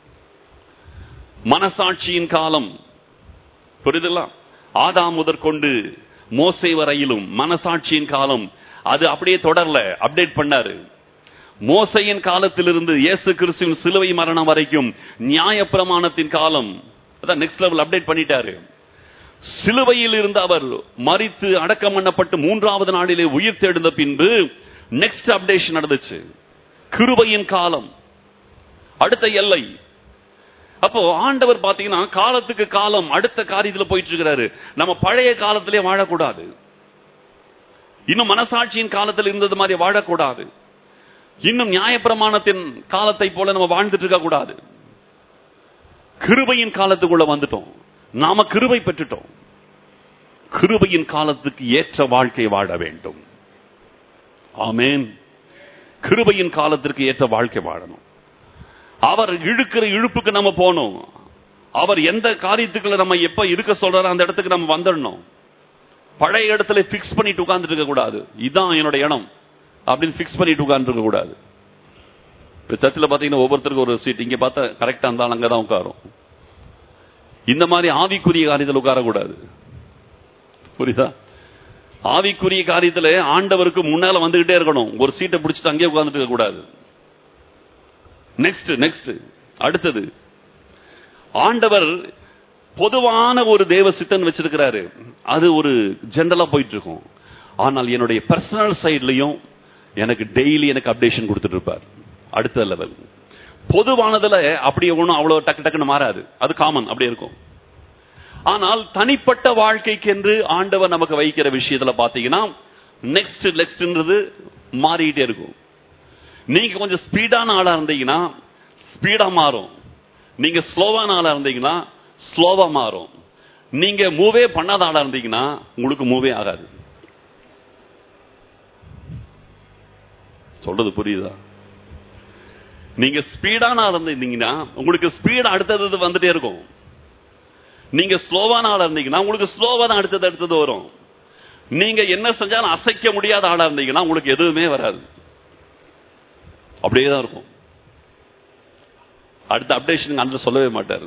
மனசாட்சியின் காலம் புரியுதுல்ல ஆதாம் முதற்கொண்டு மோசை வரையிலும் மனசாட்சியின் காலம் அது அப்படியே தொடரல அப்டேட் பண்ணாரு மோசையின் காலத்திலிருந்து இயேசு கிறிஸ்துவின் சிலுவை மரணம் வரைக்கும் நியாயப்பிரமாணத்தின் காலம் அதான் நெக்ஸ்ட் லெவல் அப்டேட் பண்ணிட்டாரு சிலுவையில் இருந்து அவர் மறித்து அடக்கம் பண்ணப்பட்டு மூன்றாவது நாளிலே உயிர் தெழுந்த பின்பு நெக்ஸ்ட் அப்டேஷன் நடந்துச்சு கிருபையின் காலம் அடுத்த எல்லை அப்போ ஆண்டவர் பாத்தீங்கன்னா காலத்துக்கு காலம் அடுத்த காரியத்துல போயிட்டு இருக்கிறாரு நம்ம பழைய காலத்திலே வாழக்கூடாது இன்னும் மனசாட்சியின் காலத்தில் இருந்தது மாதிரி வாழக்கூடாது இன்னும் நியாயப்பிரமாணத்தின் காலத்தை போல நம்ம வாழ்ந்துட்டு இருக்க கூடாது கிருபையின் காலத்துக்குள்ள வந்துட்டோம் நாம கிருபை பெற்றுட்டோம் கிருபையின் காலத்துக்கு ஏற்ற வாழ்க்கை வாழ வேண்டும் ஆமேன் கிருபையின் காலத்திற்கு ஏற்ற வாழ்க்கை வாழணும் அவர் இழுக்கிற இழுப்புக்கு நம்ம போகணும் அவர் எந்த காரியத்துக்குள்ள நம்ம எப்ப இருக்க சொல்றாரோ அந்த இடத்துக்கு நம்ம வந்துடணும் பழைய இடத்துல பிக்ஸ் பண்ணிட்டு உட்கார்ந்துட்டு இருக்க கூடாது இதான் என்னோட இடம் அப்படின்னு பிக்ஸ் பண்ணிட்டு உட்கார்ந்து இருக்க கூடாது இப்ப சர்ச்சில் பாத்தீங்கன்னா ஒவ்வொருத்தருக்கும் ஒரு சீட் இங்க பார்த்தா கரெக்டா இருந்தாலும் அங்கதான் உட்காரும் இந்த மாதிரி ஆவிக்குரிய காரியத்தில் உட்காரக்கூடாது புரியுதா ஆவிக்குரிய காரியத்துல ஆண்டவருக்கு முன்னால வந்துகிட்டே இருக்கணும் ஒரு சீட்டை பிடிச்சிட்டு அங்கேயே உட்கார்ந்துட்டு இருக்க கூடாது நெக்ஸ்ட் நெக்ஸ்ட் அடுத்தது ஆண்டவர் பொதுவான ஒரு தேவ சித்தன் வச்சிருக்கிறாரு அது ஒரு ஜென்ரலா போயிட்டு இருக்கும் ஆனால் என்னுடைய பர்சனல் சைட்லயும் எனக்கு டெய்லி எனக்கு அப்டேஷன் கொடுத்துட்டு இருப்பார் அடுத்த லெவல் பொதுவானதுல அப்படியே ஒன்றும் அவ்வளவு டக்கு டக்குன்னு மாறாது அது காமன் அப்படி இருக்கும் ஆனால் தனிப்பட்ட வாழ்க்கைக்கு என்று ஆண்டவர் நமக்கு வைக்கிற விஷயத்துல பாத்தீங்கன்னா நெக்ஸ்ட் நெக்ஸ்ட்ன்றது மாறிக்கிட்டே இருக்கும் நீங்க கொஞ்சம் ஸ்பீடான ஆளா இருந்தீங்கன்னா ஸ்பீடா மாறும் நீங்க ஸ்லோவான ஆளா இருந்தீங்கன்னா ஸ்லோவா மாறும் நீங்க மூவே பண்ணாத ஆளா இருந்தீங்கன்னா உங்களுக்கு மூவே ஆகாது சொல்றது புரியுதா நீங்க ஸ்பீடான ஆளா இருந்தீங்கன்னா உங்களுக்கு ஸ்பீட் அடுத்தது வந்துட்டே இருக்கும் நீங்க ஸ்லோவான ஆளா இருந்தீங்கன்னா உங்களுக்கு ஸ்லோவா தான் அடுத்தது அடுத்தது வரும் நீங்க என்ன செஞ்சாலும் அசைக்க முடியாத ஆளா இருந்தீங்கன்னா உங்களுக்கு எதுவுமே வராது அப்படியே தான் இருக்கும் அடுத்த அப்டேஷன் அந்த சொல்லவே மாட்டாரு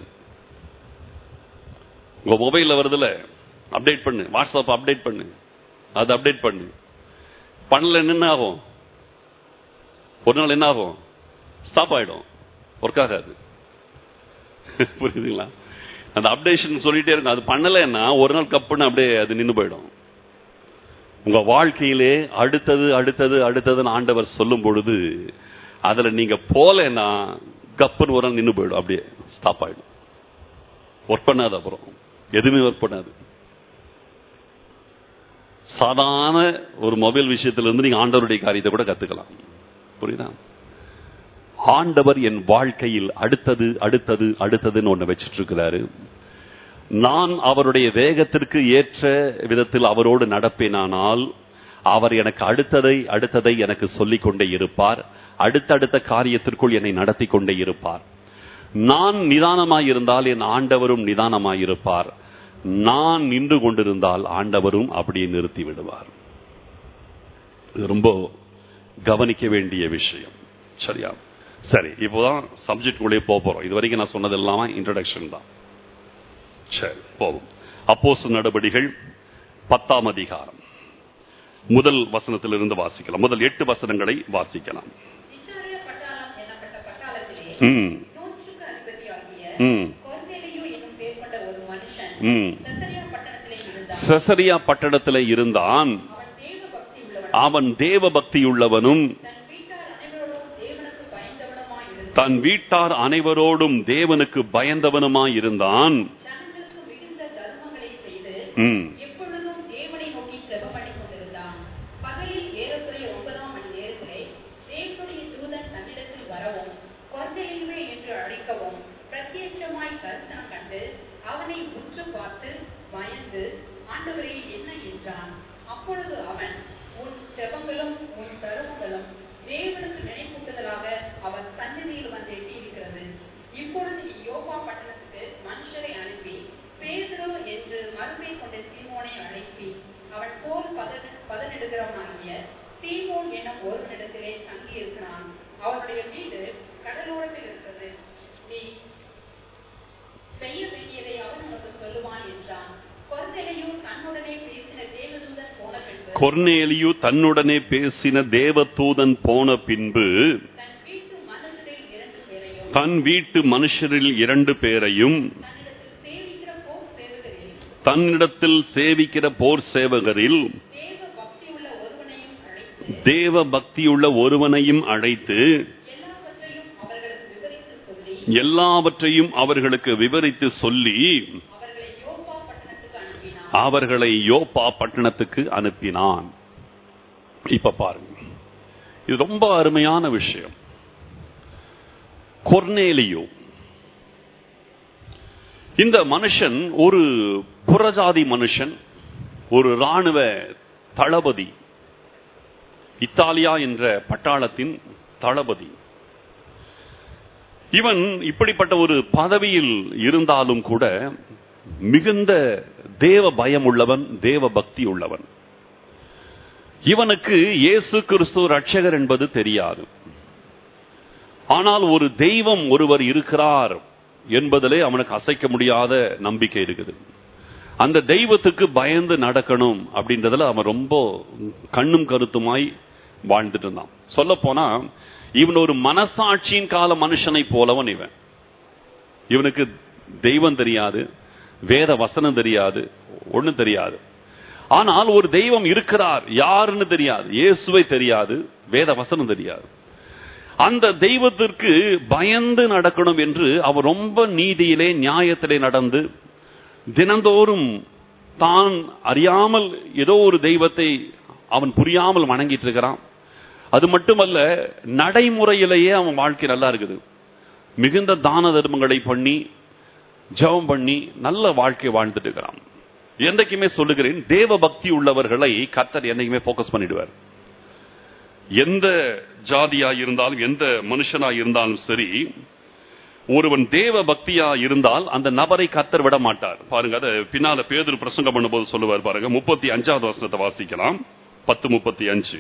உங்க மொபைல்ல வருதுல அப்டேட் பண்ணு வாட்ஸ்அப் அப்டேட் பண்ணு அது அப்டேட் பண்ணு பண்ணல என்ன ஆகும் ஒரு நாள் என்ன ஆகும் ஸ்டாப் ஆயிடும் ஒர்க் ஆகாது புரியுதுங்களா அந்த அப்டேஷன் சொல்லிட்டே இருக்கும் அது பண்ணலைன்னா ஒரு நாள் கப்புன்னு அப்படியே அது நின்று போயிடும் உங்க வாழ்க்கையிலே அடுத்தது அடுத்தது அடுத்ததுன்னு ஆண்டவர் சொல்லும் பொழுது அதுல நீங்க போலன்னா கப்புன்னு ஒரு நாள் நின்று போயிடும் அப்படியே ஸ்டாப் ஆயிடும் ஒர்க் பண்ணாது அப்புறம் எதுவுமே ஒர்க் பண்ணாது சாதாரண ஒரு மொபைல் விஷயத்துல இருந்து நீங்க ஆண்டவருடைய காரியத்தை கூட கத்துக்கலாம் புரியுதா ஆண்டவர் என் வாழ்க்கையில் அடுத்தது அடுத்தது அடுத்ததுன்னு ஒண்ணு வச்சிட்டு இருக்கிறாரு நான் அவருடைய வேகத்திற்கு ஏற்ற விதத்தில் அவரோடு நடப்பேனானால் அவர் எனக்கு அடுத்ததை அடுத்ததை எனக்கு சொல்லிக் கொண்டே இருப்பார் அடுத்தடுத்த காரியத்திற்குள் என்னை நடத்தி கொண்டே இருப்பார் நான் நிதானமாய் இருந்தால் என் ஆண்டவரும் நிதானமாய் இருப்பார் நான் நின்று கொண்டிருந்தால் ஆண்டவரும் அப்படியே நிறுத்தி விடுவார் இது ரொம்ப கவனிக்க வேண்டிய விஷயம் சரியா சரி இப்போதான் சப்ஜெக்ட் உள்ளே போக போறோம் இது வரைக்கும் நான் சொன்னது எல்லாமே இன்ட்ரடக்ஷன் தான் சரி போவோம் அப்போஸ் நடபடிகள் பத்தாம் அதிகாரம் முதல் வசனத்திலிருந்து வாசிக்கலாம் முதல் எட்டு வசனங்களை வாசிக்கலாம் இஸ்ரவேல் பட்டாளம் என்னப்பட்ட பட்டாளத்திலே ம் நூற்றுக்கு அதிபதியாகிய ம் கொர்நேலியு என்னும் பேர் கொண்ட ஒரு மனுஷன் ம் செசரியா பட்டணத்திலே இருந்தான் செசரியா பட்டணத்திலே இருந்தான் அவன் தேவ பக்தி உள்ளவன் அவன் தேவ பக்தியுள்ளவனும் தன் வீட்டார் அனைவரோடும் தேவனுக்கு தன் வீட்டார் அனைவரோடும் தேவனுக்கு பயந்தவனுமாய் இருந்தான் பயந்தவனுமாய் இருந்தான் ஜனங்களுக்கு மிகுந்த தர்மங்களை செய்து ம் எப்பொழுதும் தேவனை நோக்கி ஜெபம் பண்ணிக் கொண்டிருந்தான் பகலில் ஏறக்குறைய ஒன்பதாம் மணி நேரத்திலே தேவனுடைய தூதன் தன்னிடத்தில் வரவும் கொர்நேலியுவே என்று அழைக்கவும் பிரத்யட்சமாய் தரிசனம் கண்டு அவனை உற்று பார்த்து பயந்து ஆண்டவரே என்ன என்றான் அப்பொழுது அவன் உன் செபங்களும் உன் தருமங்களும் தேவனுக்கு நினைப்பூட்டுதலாக அவர் சந்நிதியில் வந்து எட்டியிருக்கிறது இப்பொழுது நீ யோபா பட்டணத்துக்கு மனுஷரை அனுப்பி பேதுரு என்று மறுபெயர் கொண்ட சீமோனை அழைப்பி அவன் தோல் பதன பதனிடுகிறவனாகிய சீமோன் என்னும் ஒருவனிடத்திலே தங்கி இருக்கிறான் அவனுடைய வீடு கடலோரத்தில் இருக்கிறது நீ செய்ய வேண்டியதை அவன் உனக்கு சொல்லுவான் என்றான் கொர்நேலியு தன்னுடனே பேசின தேவதூதன் போன பின்பு கொர்நேலியு தன்னுடனே பேசின தேவதூதன் போன பின்பு தன் வீட்டு மனுஷரில் இரண்டு பேரையும் தன் வீட்டு மனுஷரில் இரண்டு பேரையும் தன்னிடத்தில் சேவிக்கிற போர் சேவகரில் தன்னிடத்தில் சேவிக்கிற போர் சேவகரில் தேவ பக்தி உள்ள ஒருவனையும் அழைத்து தேவ பக்தியுள்ள ஒருவனையும் அழைத்து எல்லாவற்றையும் அவர்களுக்கு விவரித்து சொல்லி எல்லாவற்றையும் அவர்களுக்கு விவரித்து சொல்லி அவர்களை யோப்பா பட்டணத்துக்கு அனுப்பினான் அவர்களை யோப்பா பட்டணத்துக்கு அனுப்பினான் இப்ப பாருங்க இது ரொம்ப அருமையான விஷயம் கொர்னேலியோ இந்த மனுஷன் ஒரு புறஜாதி மனுஷன் ஒரு ராணுவ தளபதி இத்தாலியா என்ற பட்டாளத்தின் தளபதி இவன் இப்படிப்பட்ட ஒரு பதவியில் இருந்தாலும் கூட மிகுந்த தேவ பயம் உள்ளவன் தேவ பக்தி உள்ளவன் இவனுக்கு இயேசு கிறிஸ்து ரட்சகர் என்பது தெரியாது ஆனால் ஒரு தெய்வம் ஒருவர் இருக்கிறார் என்பதிலே அவனுக்கு அசைக்க முடியாத நம்பிக்கை இருக்குது அந்த தெய்வத்துக்கு பயந்து நடக்கணும் அப்படின்றதுல அவன் ரொம்ப கண்ணும் கருத்துமாய் வாழ்ந்துட்டு இருந்தான் சொல்ல போனா இவன் ஒரு மனசாட்சியின் கால மனுஷனை போலவன் இவன் இவனுக்கு தெய்வம் தெரியாது வேத வசனம் தெரியாது ஒண்ணும் தெரியாது ஆனால் ஒரு தெய்வம் இருக்கிறார் யாருன்னு தெரியாது இயேசுவை தெரியாது வேத வசனம் தெரியாது அந்த தெய்வத்திற்கு பயந்து நடக்கணும் என்று அவர் ரொம்ப நீதியிலே நியாயத்திலே நடந்து தினந்தோறும் தான் அறியாமல் ஏதோ ஒரு தெய்வத்தை அவன் புரியாமல் வணங்கிட்டு இருக்கிறான் அது மட்டுமல்ல நடைமுறையிலேயே அவன் வாழ்க்கை நல்லா இருக்குது மிகுந்த தான தர்மங்களை பண்ணி ஜெபம் பண்ணி நல்ல வாழ்க்கை வாழ்ந்துட்டு இருக்கிறான் என்றைக்குமே சொல்லுகிறேன் தேவ பக்தி உள்ளவர்களை கர்த்தர் என்னைக்குமே போக்கஸ் பண்ணிடுவார் எந்த ஜாதியா இருந்தாலும் எந்த மனுஷனா இருந்தாலும் சரி ஒருவன் தேவ பக்தியா இருந்தால் அந்த நபரை கத்தர் விட மாட்டார் பாருங்க அதை பின்னால பேதர் பிரசங்கம் பண்ணும்போது சொல்லுவார் பாருங்க முப்பத்தி அஞ்சாவது வசனத்தை வாசிக்கலாம் பத்து முப்பத்தி அஞ்சு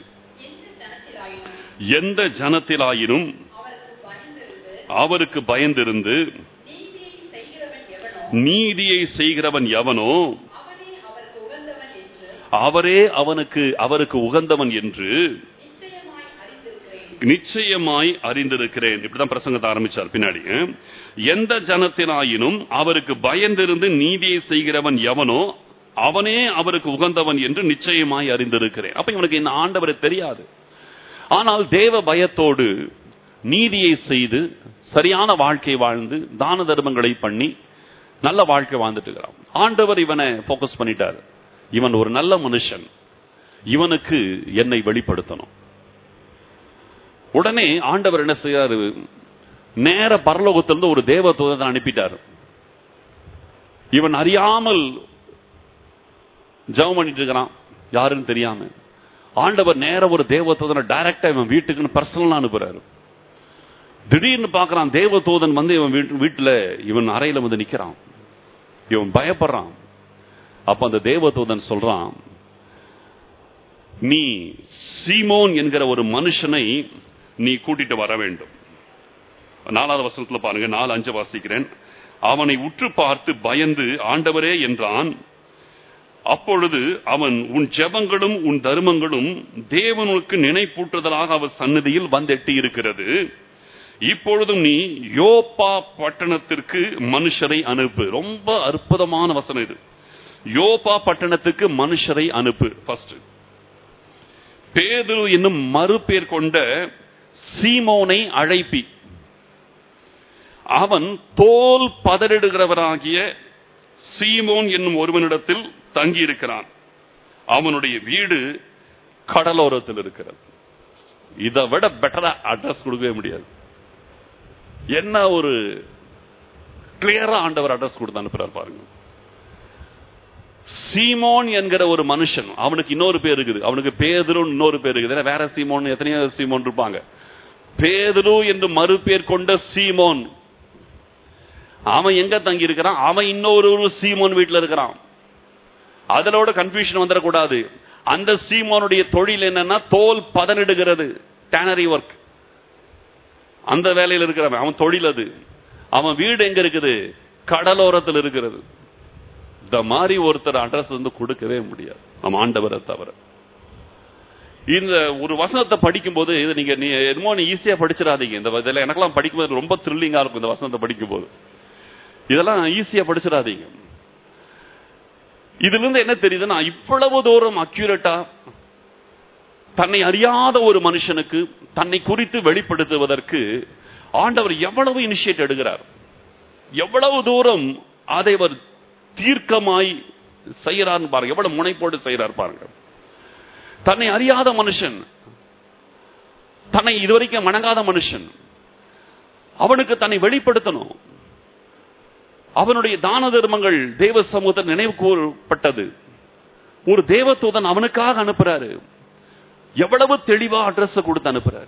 எந்த ஜனத்திலாயினும் எந்த ஜனத்திலாயினும் அவருக்கு பயந்திருந்து அவருக்கு பயந்திருந்து நீதியை செய்கிறவன் எவனோ நீதியை செய்கிறவன் எவனோ அவனே அவருக்கு உகந்தவன் என்று அவரே அவனுக்கு அவருக்கு உகந்தவன் என்று நிச்சயமாய் அறிந்திருக்கிறேன் நிச்சயமாய் அறிந்திருக்கிறேன் இப்படிதான் பிரசங்கத்தை ஆரம்பிச்சார் பின்னாடி எந்த ஜனத்தினாயினும் அவருக்கு பயந்திருந்து நீதியை செய்கிறவன் எவனோ அவனே அவருக்கு உகந்தவன் என்று நிச்சயமாய் அறிந்திருக்கிறேன் அப்ப இவனுக்கு இந்த ஆண்டவரை தெரியாது ஆனால் தேவ பயத்தோடு நீதியை செய்து சரியான வாழ்க்கை வாழ்ந்து தான தர்மங்களை பண்ணி நல்ல வாழ்க்கை வாழ்ந்துட்டு இருக்கிறான் ஆண்டவர் இவனை போக்கஸ் பண்ணிட்டார் இவன் ஒரு நல்ல மனுஷன் இவனுக்கு என்னை வெளிப்படுத்தணும் உடனே ஆண்டவர் என்ன செய்யாரு நேர பரலோகத்திலிருந்து ஒரு தேவ தூதனை அனுப்பிட்டார் இவன் அறியாமல் ஜெபம் பண்ணிட்டு இருக்கிறான் யாருன்னு தெரியாம ஆண்டவர் நேர ஒரு தேவதூதனை டைரக்டா இவன் வீட்டுக்குன்னு பர்சனலா அனுப்புறாரு திடீர்னு பார்க்கறான் தேவதூதன் வந்து இவன் வீட்டு வீட்டுல இவன் அறையில வந்து நிக்கிறான் இவன் பயப்படுறான் அப்ப அந்த தேவதூதன் சொல்றான் நீ சீமோன் என்கிற ஒரு மனுஷனை நீ கூட்டிட்டு வர வேண்டும் நாலாவது வசனத்துல பாருங்க நாலு அஞ்சு வாசிக்கிறேன் அவனை உற்று பார்த்து பயந்து ஆண்டவரே என்றான் அப்பொழுது அவன் உன் ஜெபங்களும் உன் தர்மங்களும் தேவனுக்கு நினைப்பூட்டுதலாக அவர் சன்னதியில் வந்தெட்டி இருக்கிறது இப்பொழுதும் நீ யோப்பா பட்டணத்திற்கு மனுஷரை அனுப்பு ரொம்ப அற்புதமான வசனம் இது யோப்பா பட்டணத்துக்கு மனுஷரை அனுப்பு ஃபர்ஸ்ட் பேதுரு என்னும் மறுபேர் கொண்ட சீமோனை அழைப்பி அவன் தோல் பதறிடுகிறவராகிய சீமோன் என்னும் ஒருவனிடத்தில் தங்கியிருக்கிறான் அவனுடைய வீடு கடலோரத்தில் இருக்கிறது இதை விட பெட்டரா அட்ரஸ் கொடுக்கவே முடியாது என்ன ஒரு கிளியரா ஆண்டவர் அட்ரஸ் கொடுத்து அனுப்புறார் பாருங்க சீமோன் என்கிற ஒரு மனுஷன் அவனுக்கு இன்னொரு பேர் இருக்குது அவனுக்கு பேதுரு இன்னொரு பேர் இருக்குது ஏன்னா வேற சீமோன் எத்தனையோ சீமோன் இருப்பாங்க பேதுரு என்று மறுபேர் கொண்ட சீமோன் அவன் எங்க தங்கி இருக்கிறான் அவன் இன்னொரு ஒரு சீமோன் வீட்டுல இருக்கிறான் அதனோட கன்ஃபியூஷன் வந்துடக்கூடாது அந்த சீமோனுடைய தொழில் என்னன்னா தோல் பதனிடுகிறது டேனரி ஒர்க் அந்த வேலையில் இருக்கிறவன் அவன் தொழில் அது அவன் வீடு எங்க இருக்குது கடலோரத்தில் இருக்கிறது இந்த மாதிரி ஒருத்தர் அட்ரஸ் வந்து கொடுக்கவே முடியாது நம்ம ஆண்டவரை தவிர இந்த ஒரு வசனத்தை படிக்கும்போது இது நீங்க நீ என்னமோ நீ ஈஸியா படிச்சிடாதீங்க இந்த இதில் எனக்கெல்லாம் படிக்கும்போது ரொம்ப த்ரில்லிங்கா இருக்கும் இந்த வசனத்தை படிக்கும்போது இதெல்லாம் ஈஸியா படிச்சிடாதீங்க இதுல இருந்து என்ன தெரியுதுன்னா இவ்வளவு தூரம் அக்யூரேட்டா தன்னை அறியாத ஒரு மனுஷனுக்கு தன்னை குறித்து வெளிப்படுத்துவதற்கு ஆண்டவர் எவ்வளவு இனிஷியேட் எடுக்கிறார் எவ்வளவு தூரம் அதை அவர் தீர்க்கமாய் செய்யறார் பாருங்க எவ்வளவு முனைப்போடு செய்யறார் பாருங்க தன்னை அறியாத மனுஷன் தன்னை இதுவரைக்கும் வணங்காத மனுஷன் அவனுக்கு தன்னை வெளிப்படுத்தணும் அவனுடைய தான தர்மங்கள் தேவ சமூகத்தில் நினைவு கூறப்பட்டது ஒரு தேவதூதன் அவனுக்காக அனுப்புறாரு எவ்வளவு தெளிவா அட்ரஸ் கொடுத்து அனுப்புறாரு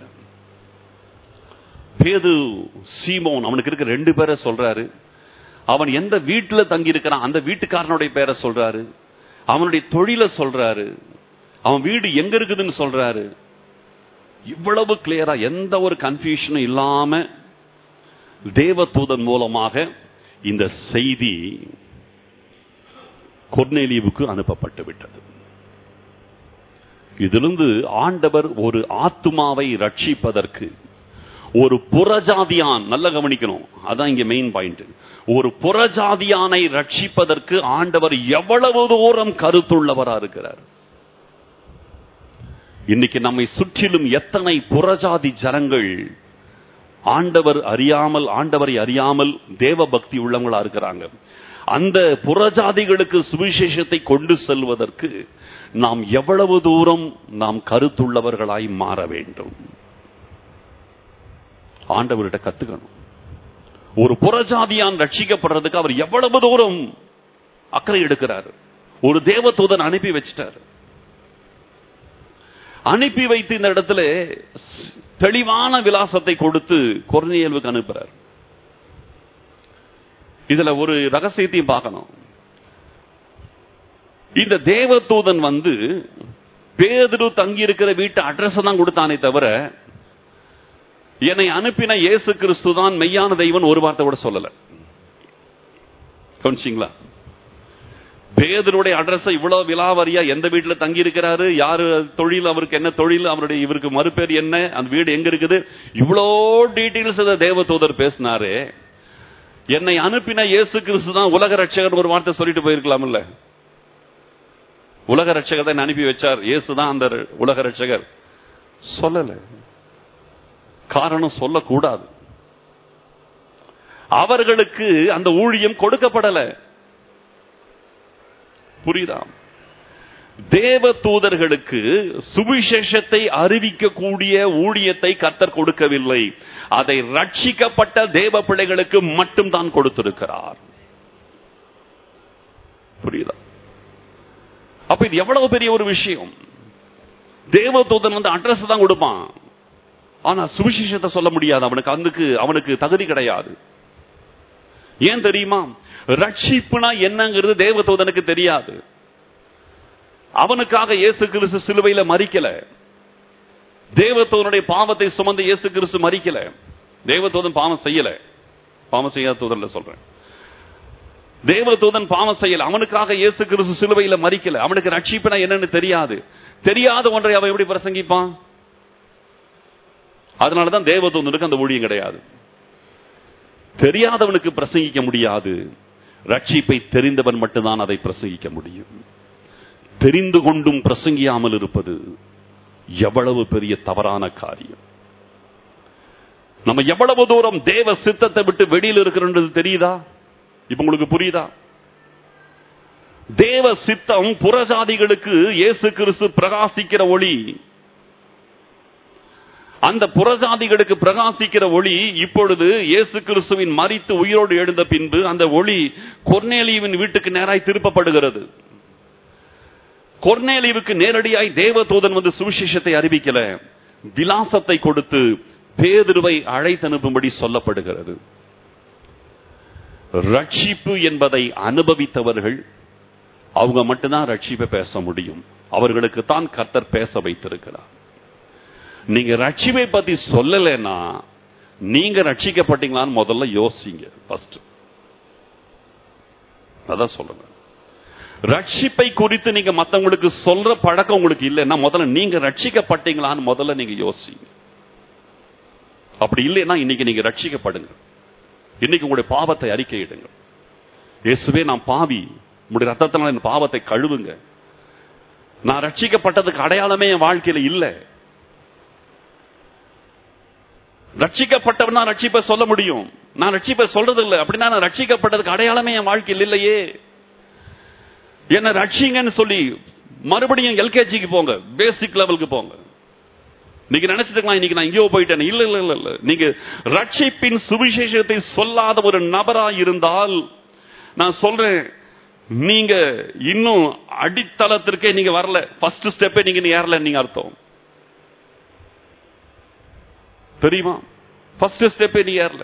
பேது சீமோன் அவனுக்கு இருக்க ரெண்டு பேரை சொல்றாரு அவன் எந்த வீட்டுல தங்கி இருக்கிறான் அந்த வீட்டுக்காரனுடைய பேரை சொல்றாரு அவனுடைய தொழில சொல்றாரு அவன் வீடு எங்க இருக்குதுன்னு சொல்றாரு இவ்வளவு கிளியரா எந்த ஒரு கன்ஃபியூஷனும் இல்லாம தேவதூதன் மூலமாக இந்த செய்தி கொர்நேலியுவுக்கு அனுப்பப்பட்டு விட்டது இதிலிருந்து ஆண்டவர் ஒரு ஆத்துமாவை ரட்சிப்பதற்கு ஒரு புறஜாதியான் நல்ல கவனிக்கணும் அதான் இங்க மெயின் பாயிண்ட் ஒரு புறஜாதியானை ரட்சிப்பதற்கு ஆண்டவர் எவ்வளவு தூரம் கருத்துள்ளவரா இருக்கிறார் இன்னைக்கு நம்மை சுற்றிலும் எத்தனை புறஜாதி ஜனங்கள் ஆண்டவர் அறியாமல் ஆண்டவரை அறியாமல் தேவ பக்தி உள்ளவங்களா இருக்கிறாங்க அந்த புறஜாதிகளுக்கு சுவிசேஷத்தை கொண்டு செல்வதற்கு நாம் எவ்வளவு தூரம் நாம் கருத்துள்ளவர்களாய் மாற வேண்டும் ஆண்டவர்கிட்ட கத்துக்கணும் ஒரு புறஜாதியான் ரட்சிக்கப்படுறதுக்கு அவர் எவ்வளவு தூரம் அக்கறை எடுக்கிறார் ஒரு தேவதூதன் அனுப்பி வச்சிட்டார் அனுப்பி வைத்து இந்த இடத்துல தெளிவான விலாசத்தை கொடுத்து கொர்னியல்வுக்கு அனுப்புறார் இதுல ஒரு ரகசியத்தையும் பார்க்கணும் இந்த தேவதூதன் வந்து பேதுரு தங்கி இருக்கிற வீட்டு அட்ரஸ் தான் கொடுத்தானே தவிர என்னை அனுப்பின இயேசு கிறிஸ்து தான் மெய்யான தெய்வன் ஒரு வார்த்தை கூட சொல்லல கவனிச்சிங்களா பேதருடைய அட்ரஸ் இவ்வளவு விலாவரியா எந்த வீட்டுல தங்கி இருக்கிறாரு யாரு தொழில் அவருக்கு என்ன தொழில் அவருடைய இவருக்கு மறுபேர் என்ன அந்த வீடு எங்க இருக்குது இவ்வளோ டீட்டெயில்ஸ் தேவதூதர் பேசினாரு என்னை அனுப்பின இயேசு கிறிஸ்து தான் உலக ரட்சகர் ஒரு வார்த்தை சொல்லிட்டு போயிருக்கலாம்ல உலக ரட்சகர் தான் அனுப்பி வச்சார் இயேசு தான் அந்த உலக ரட்சகர் சொல்லல காரணம் சொல்லக்கூடாது அவர்களுக்கு அந்த ஊழியம் கொடுக்கப்படல புரியுதா தேவ தூதர்களுக்கு சுவிசேஷத்தை அறிவிக்கக்கூடிய ஊழியத்தை கத்தர் கொடுக்கவில்லை அதை ரட்சிக்கப்பட்ட தேவ பிள்ளைகளுக்கு மட்டும் தான் கொடுத்திருக்கிறார் புரியுதா அப்ப இது எவ்வளவு பெரிய ஒரு விஷயம் தேவதூதன் வந்து அட்ரஸ் தான் கொடுப்பான் ஆனா சுவிசேஷத்தை சொல்ல முடியாது அவனுக்கு அதுக்கு அவனுக்கு தகுதி கிடையாது ஏன் தெரியுமா ரட்சிப்புனா என்னங்கிறது தேவதூதனுக்கு தெரியாது அவனுக்காக இயேசு கிறிஸ்து சிலுவையில மறிக்கல தேவதூதனுடைய பாவத்தை சுமந்து இயேசு கிறிஸ்து மறிக்கல தேவதூதன் பாவம் செய்யல பாவம் செய்யாத தூதர்ல சொல்றேன் தேவதூதன் பாவம் செய்யல அவனுக்காக இயேசு கிறிஸ்து சிலுவையில மறிக்கல அவனுக்கு ரட்சிப்புனா என்னன்னு தெரியாது தெரியாத ஒன்றை அவன் எப்படி பிரசங்கிப்பான் அதனாலதான் தேவதூதனுக்கு அந்த ஊழியம் கிடையாது தெரியாதவனுக்கு பிரசங்கிக்க முடியாது ரட்சிப்பை தெரிந்தவன் மட்டும்தான் அதை பிரசங்கிக்க முடியும் தெரிந்து கொண்டும் பிரசங்கியாமல் இருப்பது எவ்வளவு பெரிய தவறான காரியம் நம்ம எவ்வளவு தூரம் தேவ சித்தத்தை விட்டு வெளியில் இருக்கிறோன்றது தெரியுதா இப்ப உங்களுக்கு புரியுதா தேவ சித்தம் புறஜாதிகளுக்கு இயேசு கிறிஸ்து பிரகாசிக்கிற ஒளி அந்த புறஜாதிகளுக்கு பிரகாசிக்கிற ஒளி இப்பொழுது இயேசு கிறிஸ்துவின் மறித்து உயிரோடு எழுந்த பின்பு அந்த ஒளி கொர்நேலியுவின் வீட்டுக்கு நேராய் திருப்பப்படுகிறது கொர்நேலியுவுக்கு நேரடியாய் தேவதூதன் வந்து சுவிசேஷத்தை அறிவிக்கல விலாசத்தை கொடுத்து பேதுருவை அழைத்தனுப்பும்படி சொல்லப்படுகிறது ரட்சிப்பு என்பதை அனுபவித்தவர்கள் அவங்க மட்டும்தான் ரட்சிப்பை பேச முடியும் அவர்களுக்கு தான் கர்த்தர் பேச வைத்திருக்கிறார் நீங்க ரட்சிப்பை பத்தி சொல்லலைன்னா நீங்க ரட்சிக்கப்பட்டீங்களான்னு முதல்ல யோசிங்க ஃபர்ஸ்ட் அதான் சொல்லுங்க ரட்சிப்பை குறித்து நீங்க மத்தவங்களுக்கு சொல்ற பழக்கம் உங்களுக்கு இல்லைன்னா முதல்ல நீங்க ரட்சிக்கப்பட்டீங்களான்னு முதல்ல நீங்க யோசிங்க அப்படி இல்லைன்னா இன்னைக்கு நீங்க ரட்சிக்கப்படுங்க இன்னைக்கு உங்களுடைய பாவத்தை அறிக்கையிடுங்க இயேசுவே நான் பாவி உங்களுடைய ரத்தத்தினால் என் பாவத்தை கழுவுங்க நான் ரட்சிக்கப்பட்டதுக்கு அடையாளமே என் வாழ்க்கையில இல்லை ரட்சிக்கப்பட்டவன் தான் ரட்சிப்பை சொல்ல முடியும் நான் ரட்சிப்பை சொல்றது இல்லை அப்படின்னா நான் ரட்சிக்கப்பட்டதுக்கு அடையாளமே என் வாழ்க்கையில் இல்லையே என்ன ரட்சிங்கன்னு சொல்லி மறுபடியும் எல்கேஜிக்கு போங்க பேசிக் லெவலுக்கு போங்க நீங்க நினைச்சிட்டு இன்னைக்கு நான் எங்கேயோ போயிட்டேன் இல்ல இல்ல இல்ல இல்ல நீங்க ரட்சிப்பின் சுவிசேஷத்தை சொல்லாத ஒரு நபரா இருந்தால் நான் சொல்றேன் நீங்க இன்னும் அடித்தளத்திற்கே நீங்க வரல ஃபர்ஸ்ட் ஸ்டெப்பே நீங்க இன்னும் ஏறல நீங்க அர்த்தம் தெரியுமா ஃபர்ஸ்ட் ஸ்டெப்பே நீ ஏறல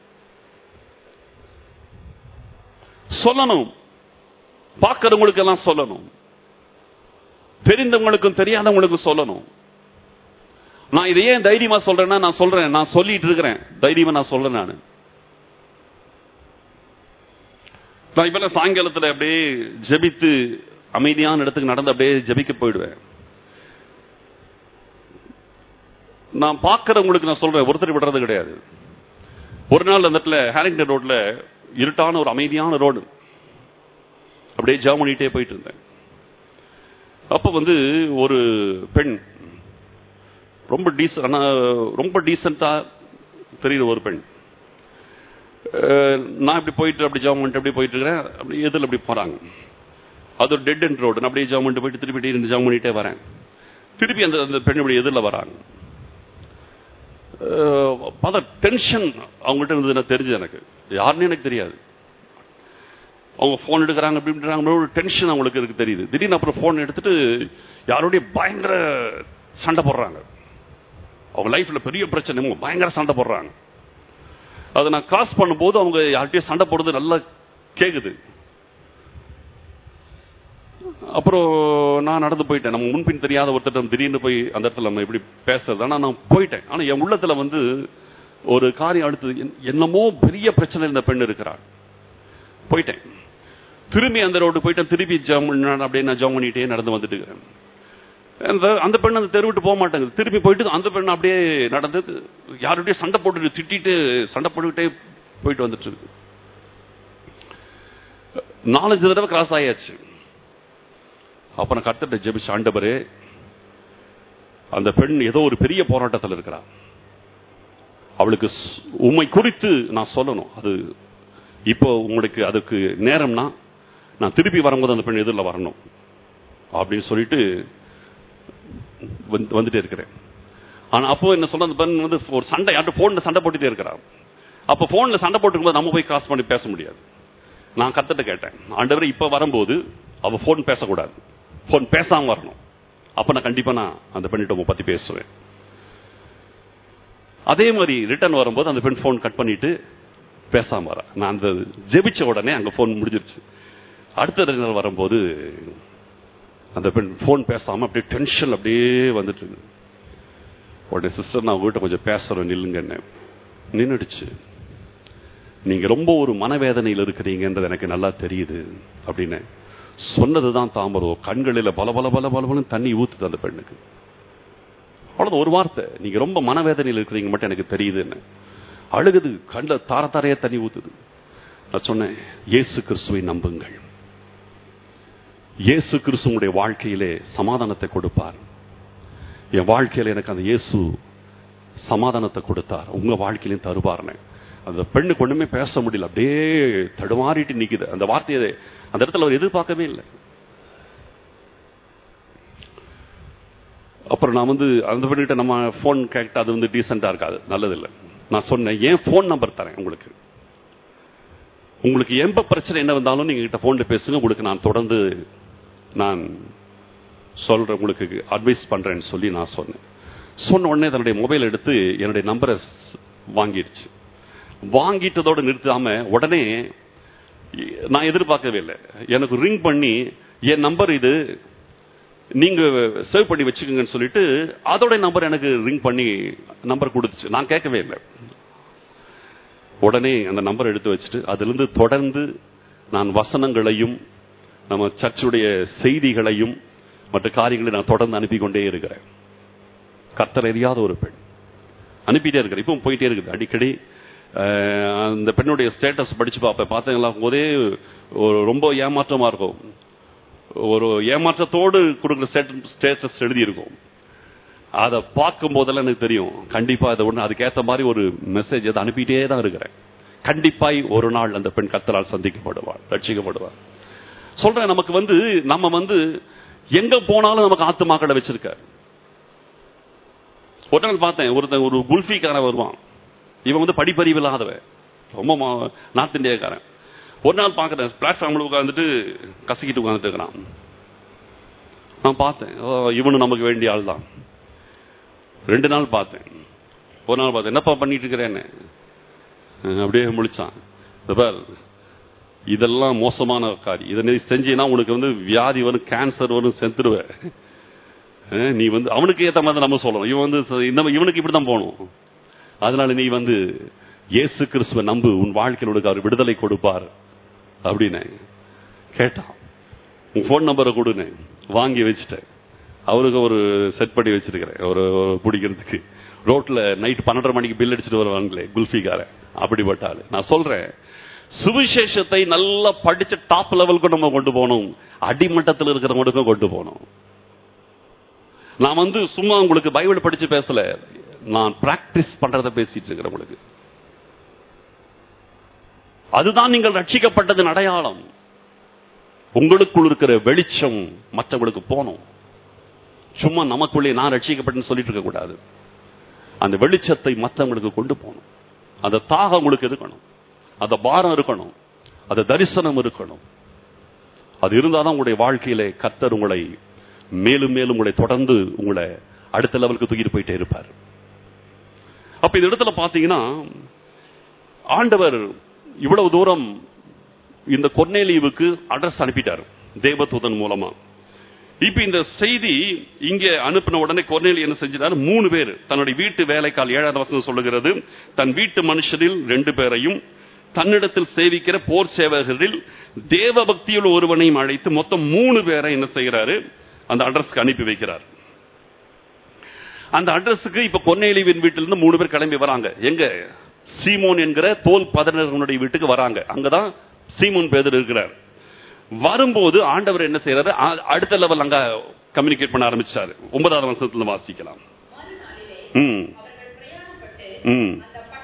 சொல்லணும் பார்க்கறவங்களுக்கு எல்லாம் சொல்லணும் தெரிந்தவங்களுக்கும் தெரியாதவங்களுக்கும் சொல்லணும் நான் இதை ஏன் தைரியமா சொல்றேன்னா நான் சொல்றேன் நான் சொல்லிட்டு இருக்கிறேன் தைரியமா நான் சொல்றேன் நான் நான் இப்ப சாயங்காலத்துல அப்படியே ஜெபித்து அமைதியான இடத்துக்கு நடந்து அப்படியே ஜெபிக்க போயிடுவேன் நான் பார்க்கறவங்களுக்கு நான் சொல்றேன் ஒருத்தர் விடுறது கிடையாது ஒரு நாள் அந்த இடத்துல ஹேரிங்டன் ரோட்ல இருட்டான ஒரு அமைதியான ரோடு அப்படியே ஜாம் பண்ணிட்டே போயிட்டு இருந்தேன் அப்ப வந்து ஒரு பெண் ரொம்ப டீச ரொம்ப டீசெண்டா தெரியுற ஒரு பெண் அஹ், நான் இப்படி போயிட்டு அப்படி ஜாம் பண்ணிட்டு அப்படி போயிட்டு இருக்கிறேன் அப்படி எதில் அப்படி போறாங்க அது ஒரு டெட் அண்ட் ரோடு நான் அப்படியே ஜாம் பண்ணிட்டு போயிட்டு திருப்பி ரெண்டு ஜாம் பண்ணிட்டே வரேன் திருப்பி அந்த அந்த பெண் இப்படி எதிரில் வராங்க அஹ், பார்த்தா டென்ஷன் அவங்கள்ட்ட இருந்தது எனக்கு தெரிஞ்சது எனக்கு யாருன்னு எனக்கு தெரியாது அவங்க ஃபோன் எடுக்கிறாங்க அப்படின்றாங்க ஒரு டென்ஷன் அவங்களுக்கு இருக்கு தெரியுது திடீர்னு அப்புறம் ஃபோன் எடுத்துட்டு யாரோடைய பயங்கர சண்டை போடுறாங்க அவங்க லைஃப்ல பெரிய பிரச்சனை இவங்க பயங்கர சண்டை போடுறாங்க அதை நான் கிராஸ் பண்ணும்போது அவங்க யார்கிட்டயும் சண்டை போடுறது நல்லா கேக்குது அப்புறம் நான் நடந்து போயிட்டேன் நம்ம முன்பின் தெரியாத ஒருத்தர் திடீர்னு போய் அந்த இடத்துல நம்ம எப்படி பேசுறது ஆனா நான் போயிட்டேன் ஆனா என் உள்ளத்துல வந்து ஒரு காரியம் அடுத்தது என்- என்னமோ பெரிய பிரச்சனை இந்த பெண் இருக்கிறாள் போயிட்டேன் திரும்பி அந்த ரோடு போயிட்டேன் திருப்பி ஜாம் பண்ண- அப்படியே நான் ஜாம் பண்ணிட்டே நடந்து வந்துட்டு இருக்கிறேன் அந்த அந்த பெண் அந்த தெருவிட்டு போக மாட்டேங்குது திருப்பி போயிட்டு அந்த பெண் அப்படியே நடந்து யாருடைய சண்டை போட்டுட்டு திட்டிட்டு சண்டை போட்டுக்கிட்டே போயிட்டு வந்துட்டு இருக்கு நாலஞ்சு தடவை கிராஸ் ஆயாச்சு அப்ப நான் கர்த்தர்ட்ட ஜெபிச்ச ஆண்டவரே அந்த பெண் ஏதோ ஒரு பெரிய போராட்டத்தில் இருக்கிறா அவளுக்கு ஸ்- உம்மை குறித்து நான் சொல்லணும் அது இப்போ உங்களுக்கு அதுக்கு நேரம்னா நான் திருப்பி வரும்போது அந்த பெண் எதிரில் வரணும் அப்படின்னு சொல்லிட்டு வந்து- வந்துட்டே இருக்கிறேன் ஆனா அப்போ என்ன சொல்ற அந்த பெண் வந்து ஒரு சண்டை யார்கிட்ட போன்ல சண்டை போட்டுட்டே இருக்கிறா அப்போ போன்ல சண்டை போட்டுக்கும்போது நம்ம போய் கிராஸ் பண்ணி பேச முடியாது நான் கத்துட்டு கேட்டேன் ஆண்டவரே இப்ப வரும்போது அவ போன் பேசக்கூடாது போன் பேசாம வரணும் அப்ப நான் கண்டிப்பா நான் அந்த பெண்ணிட்ட உங்க பத்தி பேசுவேன் அதே மாதிரி ரிட்டர்ன் வரும்போது அந்த பெண் போன் கட் பண்ணிட்டு பேசாம வர நான் அந்த ஜெபிச்ச உடனே அங்க போன் முடிஞ்சிருச்சு அடுத்த ரெண்டு நாள் வரும்போது அந்த பெண் போன் பேசாம அப்படியே டென்ஷன் அப்படியே வந்துட்டு இருக்கு உடனே சிஸ்டர் நான் உங்ககிட்ட கொஞ்சம் பேசுறேன் நில்லுங்க என்ன நின்றுடுச்சு நீங்க ரொம்ப ஒரு மனவேதனையில் இருக்கிறீங்கன்றது எனக்கு நல்லா தெரியுது அப்படின்னு சொன்னதுதான் தாமரம் கண்களில பல பல பல பல தண்ணி ஊத்துது அந்த பெண்ணுக்கு அவ்வளவு ஒரு வார்த்தை நீங்க ரொம்ப மனவேதனையில் இருக்கிறீங்க மட்டும் எனக்கு தெரியுதுன்னு அழுகுது கண்ட தார தாரையா தண்ணி ஊத்துது நான் சொன்னேன் இயேசு கிறிஸ்துவை நம்புங்கள் இயேசு கிறிஸ்துவனுடைய வாழ்க்கையிலே சமாதானத்தை கொடுப்பார் என் வாழ்க்கையில எனக்கு அந்த இயேசு சமாதானத்தை கொடுத்தார் உங்க வாழ்க்கையிலையும் தருவார்னு அந்த பெண்ணுக்கு ஒண்ணுமே பேச முடியல அப்படியே தடுமாறிட்டு நிக்குது அந்த வார்த்தையை அந்த இடத்துல அவர் எதிர்பார்க்கவே இல்லை அப்புறம் நான் வந்து அந்த பெண்ணிட்ட நம்ம ஃபோன் கேட்டு அது வந்து டீசெண்டா இருக்காது நல்லதில்லை நான் சொன்னேன் ஏன் ஃபோன் நம்பர் தரேன் உங்களுக்கு உங்களுக்கு எந்த பிரச்சனை என்ன வந்தாலும் நீங்க கிட்ட போன்ல பேசுங்க உங்களுக்கு நான் தொடர்ந்து நான் சொல்றேன் உங்களுக்கு அட்வைஸ் பண்றேன்னு சொல்லி நான் சொன்னேன் சொன்ன உடனே தன்னுடைய மொபைல் எடுத்து என்னுடைய நம்பரை வாங்கிடுச்சு வாங்கிட்டதோட நிறுத்தாம உடனே நான் எதிர்பார்க்கவே இல்லை எனக்கு ரிங் பண்ணி என் நம்பர் இது நீங்க சேவ் பண்ணி வச்சுக்கோங்கன்னு சொல்லிட்டு அதோட நம்பர் எனக்கு ரிங் பண்ணி நம்பர் கொடுத்துச்சு நான் கேட்கவே இல்லை உடனே அந்த நம்பர் எடுத்து வச்சுட்டு அதிலிருந்து தொடர்ந்து நான் வசனங்களையும் நம்ம சர்ச்சுடைய செய்திகளையும் மற்ற காரியங்களை நான் தொடர்ந்து அனுப்பி கொண்டே இருக்கிறேன் கர்த்தர் எரியாத ஒரு பெண் அனுப்பிட்டே இருக்கிறேன் இப்போ போயிட்டே இருக்குது அடிக்கடி அஹ், அந்த பெண்ணுடைய ஸ்டேட்டஸ் படிச்சு பார்ப்பேன் பார்த்தீங்களா ஒரே ஒரு ரொம்ப ஏமாற்றமா இருக்கும் ஒரு ஏமாற்றத்தோடு கொடுக்குற ஸ்டேட்டஸ் எழுதி இருக்கும் அதை பார்க்கும் போதெல்லாம் எனக்கு தெரியும் கண்டிப்பா அதை ஒண்ணு அதுக்கேற்ற மாதிரி ஒரு மெசேஜ் அதை அனுப்பிட்டே தான் இருக்கிறேன் கண்டிப்பாய் ஒரு நாள் அந்த பெண் கத்தலால் சந்திக்கப்படுவாள் ரட்சிக்கப்படுவாள் சொல்றேன் நமக்கு வந்து நம்ம வந்து எங்க போனாலும் நமக்கு ஆத்துமாக்களை வச்சிருக்க ஒரு நாள் பார்த்தேன் ஒருத்தன் ஒரு குல்ஃபிக்காரன் வருவான் இவன் வந்து படிப்பறிவு இல்லாதவன் ரொம்ப மா- நார்த் இந்தியாக்காரன் ஒரு நாள் பார்க்கறேன் பிளாட்ஃபார்ம்ல உட்காந்துட்டு கசக்கிட்டு உட்காந்துட்டு இருக்கிறான் நான் பார்த்தேன் ஓ, இவனு நமக்கு வேண்டிய ஆள் தான் ரெண்டு நாள் பார்த்தேன் ஒரு நாள் பார்த்தேன் என்னப்பா பண்ணிட்டு இருக்கிறேன்னு அஹ் அப்படியே முழிச்சான் இந்த பார், இதெல்லாம் மோசமான காரியம் இதை நீ செஞ்சீன்னா உனக்கு வந்து வியாதி வரும் கேன்சர் வரும் செத்துருவ அஹ் நீ வந்து அவனுக்கு ஏத்த மாதிரி நம்ம சொல்லணும் இவன் வந்து ச- இந்த இவனுக்கு இப்படிதான் போகணும் அதனால நீ வந்து இயேசு கிறிஸ்துவ நம்பு உன் வாழ்க்கையில் உனக்கு அவர் விடுதலை கொடுப்பார் அப்படின்னு கேட்டான் உன் ஃபோன் நம்பரை கொடுன்னு வாங்கி வச்சுட்டேன் அவருக்கு ஒரு செட் பண்ணி வச்சிருக்கிறேன் ஒரு ஒரு பிடிக்கிறதுக்கு ரோட்ல நைட் பன்னெண்டரை மணிக்கு பில் அடிச்சுட்டு வருவாங்களே குல்ஃபிக்காரன் அப்படிப்பட்ட ஆளு நான் சொல்றேன் சுவிசேஷத்தை நல்லா படிச்சு டாப் லெவலுக்கு நம்ம கொண்டு போகணும் அடிமட்டத்தில் இருக்கிறவங்களுக்கும் கொண்டு போகணும் நான் வந்து சும்மா உங்களுக்கு பைபிள் படிச்சு பேசல நான் பிராக்டிஸ் பண்றத பேசிட்டு இருக்கிறேன் உங்களுக்கு அதுதான் நீங்கள் ரட்சிக்கப்பட்டதன் அடையாளம் உங்களுக்குள் இருக்கிற வெளிச்சம் மற்றவங்களுக்கு போகணும் சும்மா நமக்குள்ளே நான் ரட்சிக்கப்பட்டேன்னு சொல்லிட்டு இருக்க கூடாது அந்த வெளிச்சத்தை மற்றவங்களுக்கு கொண்டு போகணும் அந்த தாகம் உங்களுக்கு இருக்கணும் அந்த பாரம் இருக்கணும் அந்த தரிசனம் இருக்கணும் அது இருந்தாதான் உங்களுடைய வாழ்க்கையிலே கர்த்தர் உங்களை மேலும் மேலும் உங்களை தொடர்ந்து உங்களை அடுத்த லெவலுக்கு தூக்கிட்டு போயிட்டே இருப்பார் அப்ப இந்த இடத்துல பாத்தீங்கன்னா ஆண்டவர் இவ்வளவு தூரம் இந்த கொர்நேலியுவுக்கு அட்ரஸ் அனுப்பிட்டார் தேவதூதன் மூலமா இப்ப இந்த செய்தி இங்க அனுப்பின உடனே கொர்நேலி என்ன செஞ்சிட்டார் மூணு பேர் தன்னுடைய வீட்டு வேலைக்கால் ஏழாவது வசனம் சொல்லுகிறது தன் வீட்டு மனுஷரில் ரெண்டு பேரையும் தன்னிடத்தில் சேவிக்கிற போர் சேவகரில் தேவ பக்தியுள்ள ஒருவனையும் அழைத்து மொத்தம் மூணு பேரை என்ன செய்யறாரு அந்த அட்ரஸ்க்கு அனுப்பி வைக்கிறார் அந்த அட்ரஸுக்கு இப்ப கொன்னேலிவின் வீட்டிலிருந்து மூணு பேர் கிளம்பி வராங்க எங்க சீமோன் என்கிற தோல் பதனர்களுடைய வீட்டுக்கு வராங்க அங்கதான் சீமோன் பேதர் இருக்கிறார் வரும்போது ஆண்டவர் என்ன செய்யறாரு அ- அடுத்த லெவல் அங்க கம்யூனிகேட் பண்ண ஆரம்பிச்சாரு ஒன்பதாவது வருஷத்துல வாசிக்கலாம் மறுநாளிலே ம் அவர்கள் பிரயாணப்பட்டு ம்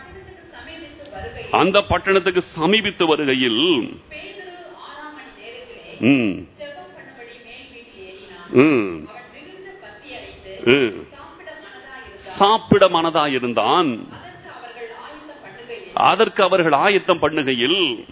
அந்த பட்டணத்துக்கு சமீபித்து வருகையில் அந்த பட்டணத்துக்கு சமீபித்து வருகையில் பேதுரு ஆறாம் மணி நேரத்திலே ம் ஜெபம் பண்ணும்படி மேல் வீட்டில் ஏறினான் ம் அவன் மிகுந்த பசி அடைத்து ம். சாப்பிட மனதாயிருந்தான் சாப்பிட மனதாயிருந்தான் அதற்கு அவர்கள் ஆயத்தம் பண்ணுகையில் அதற்கு அவர்கள் ஆயத்தம் பண்ணுகையில்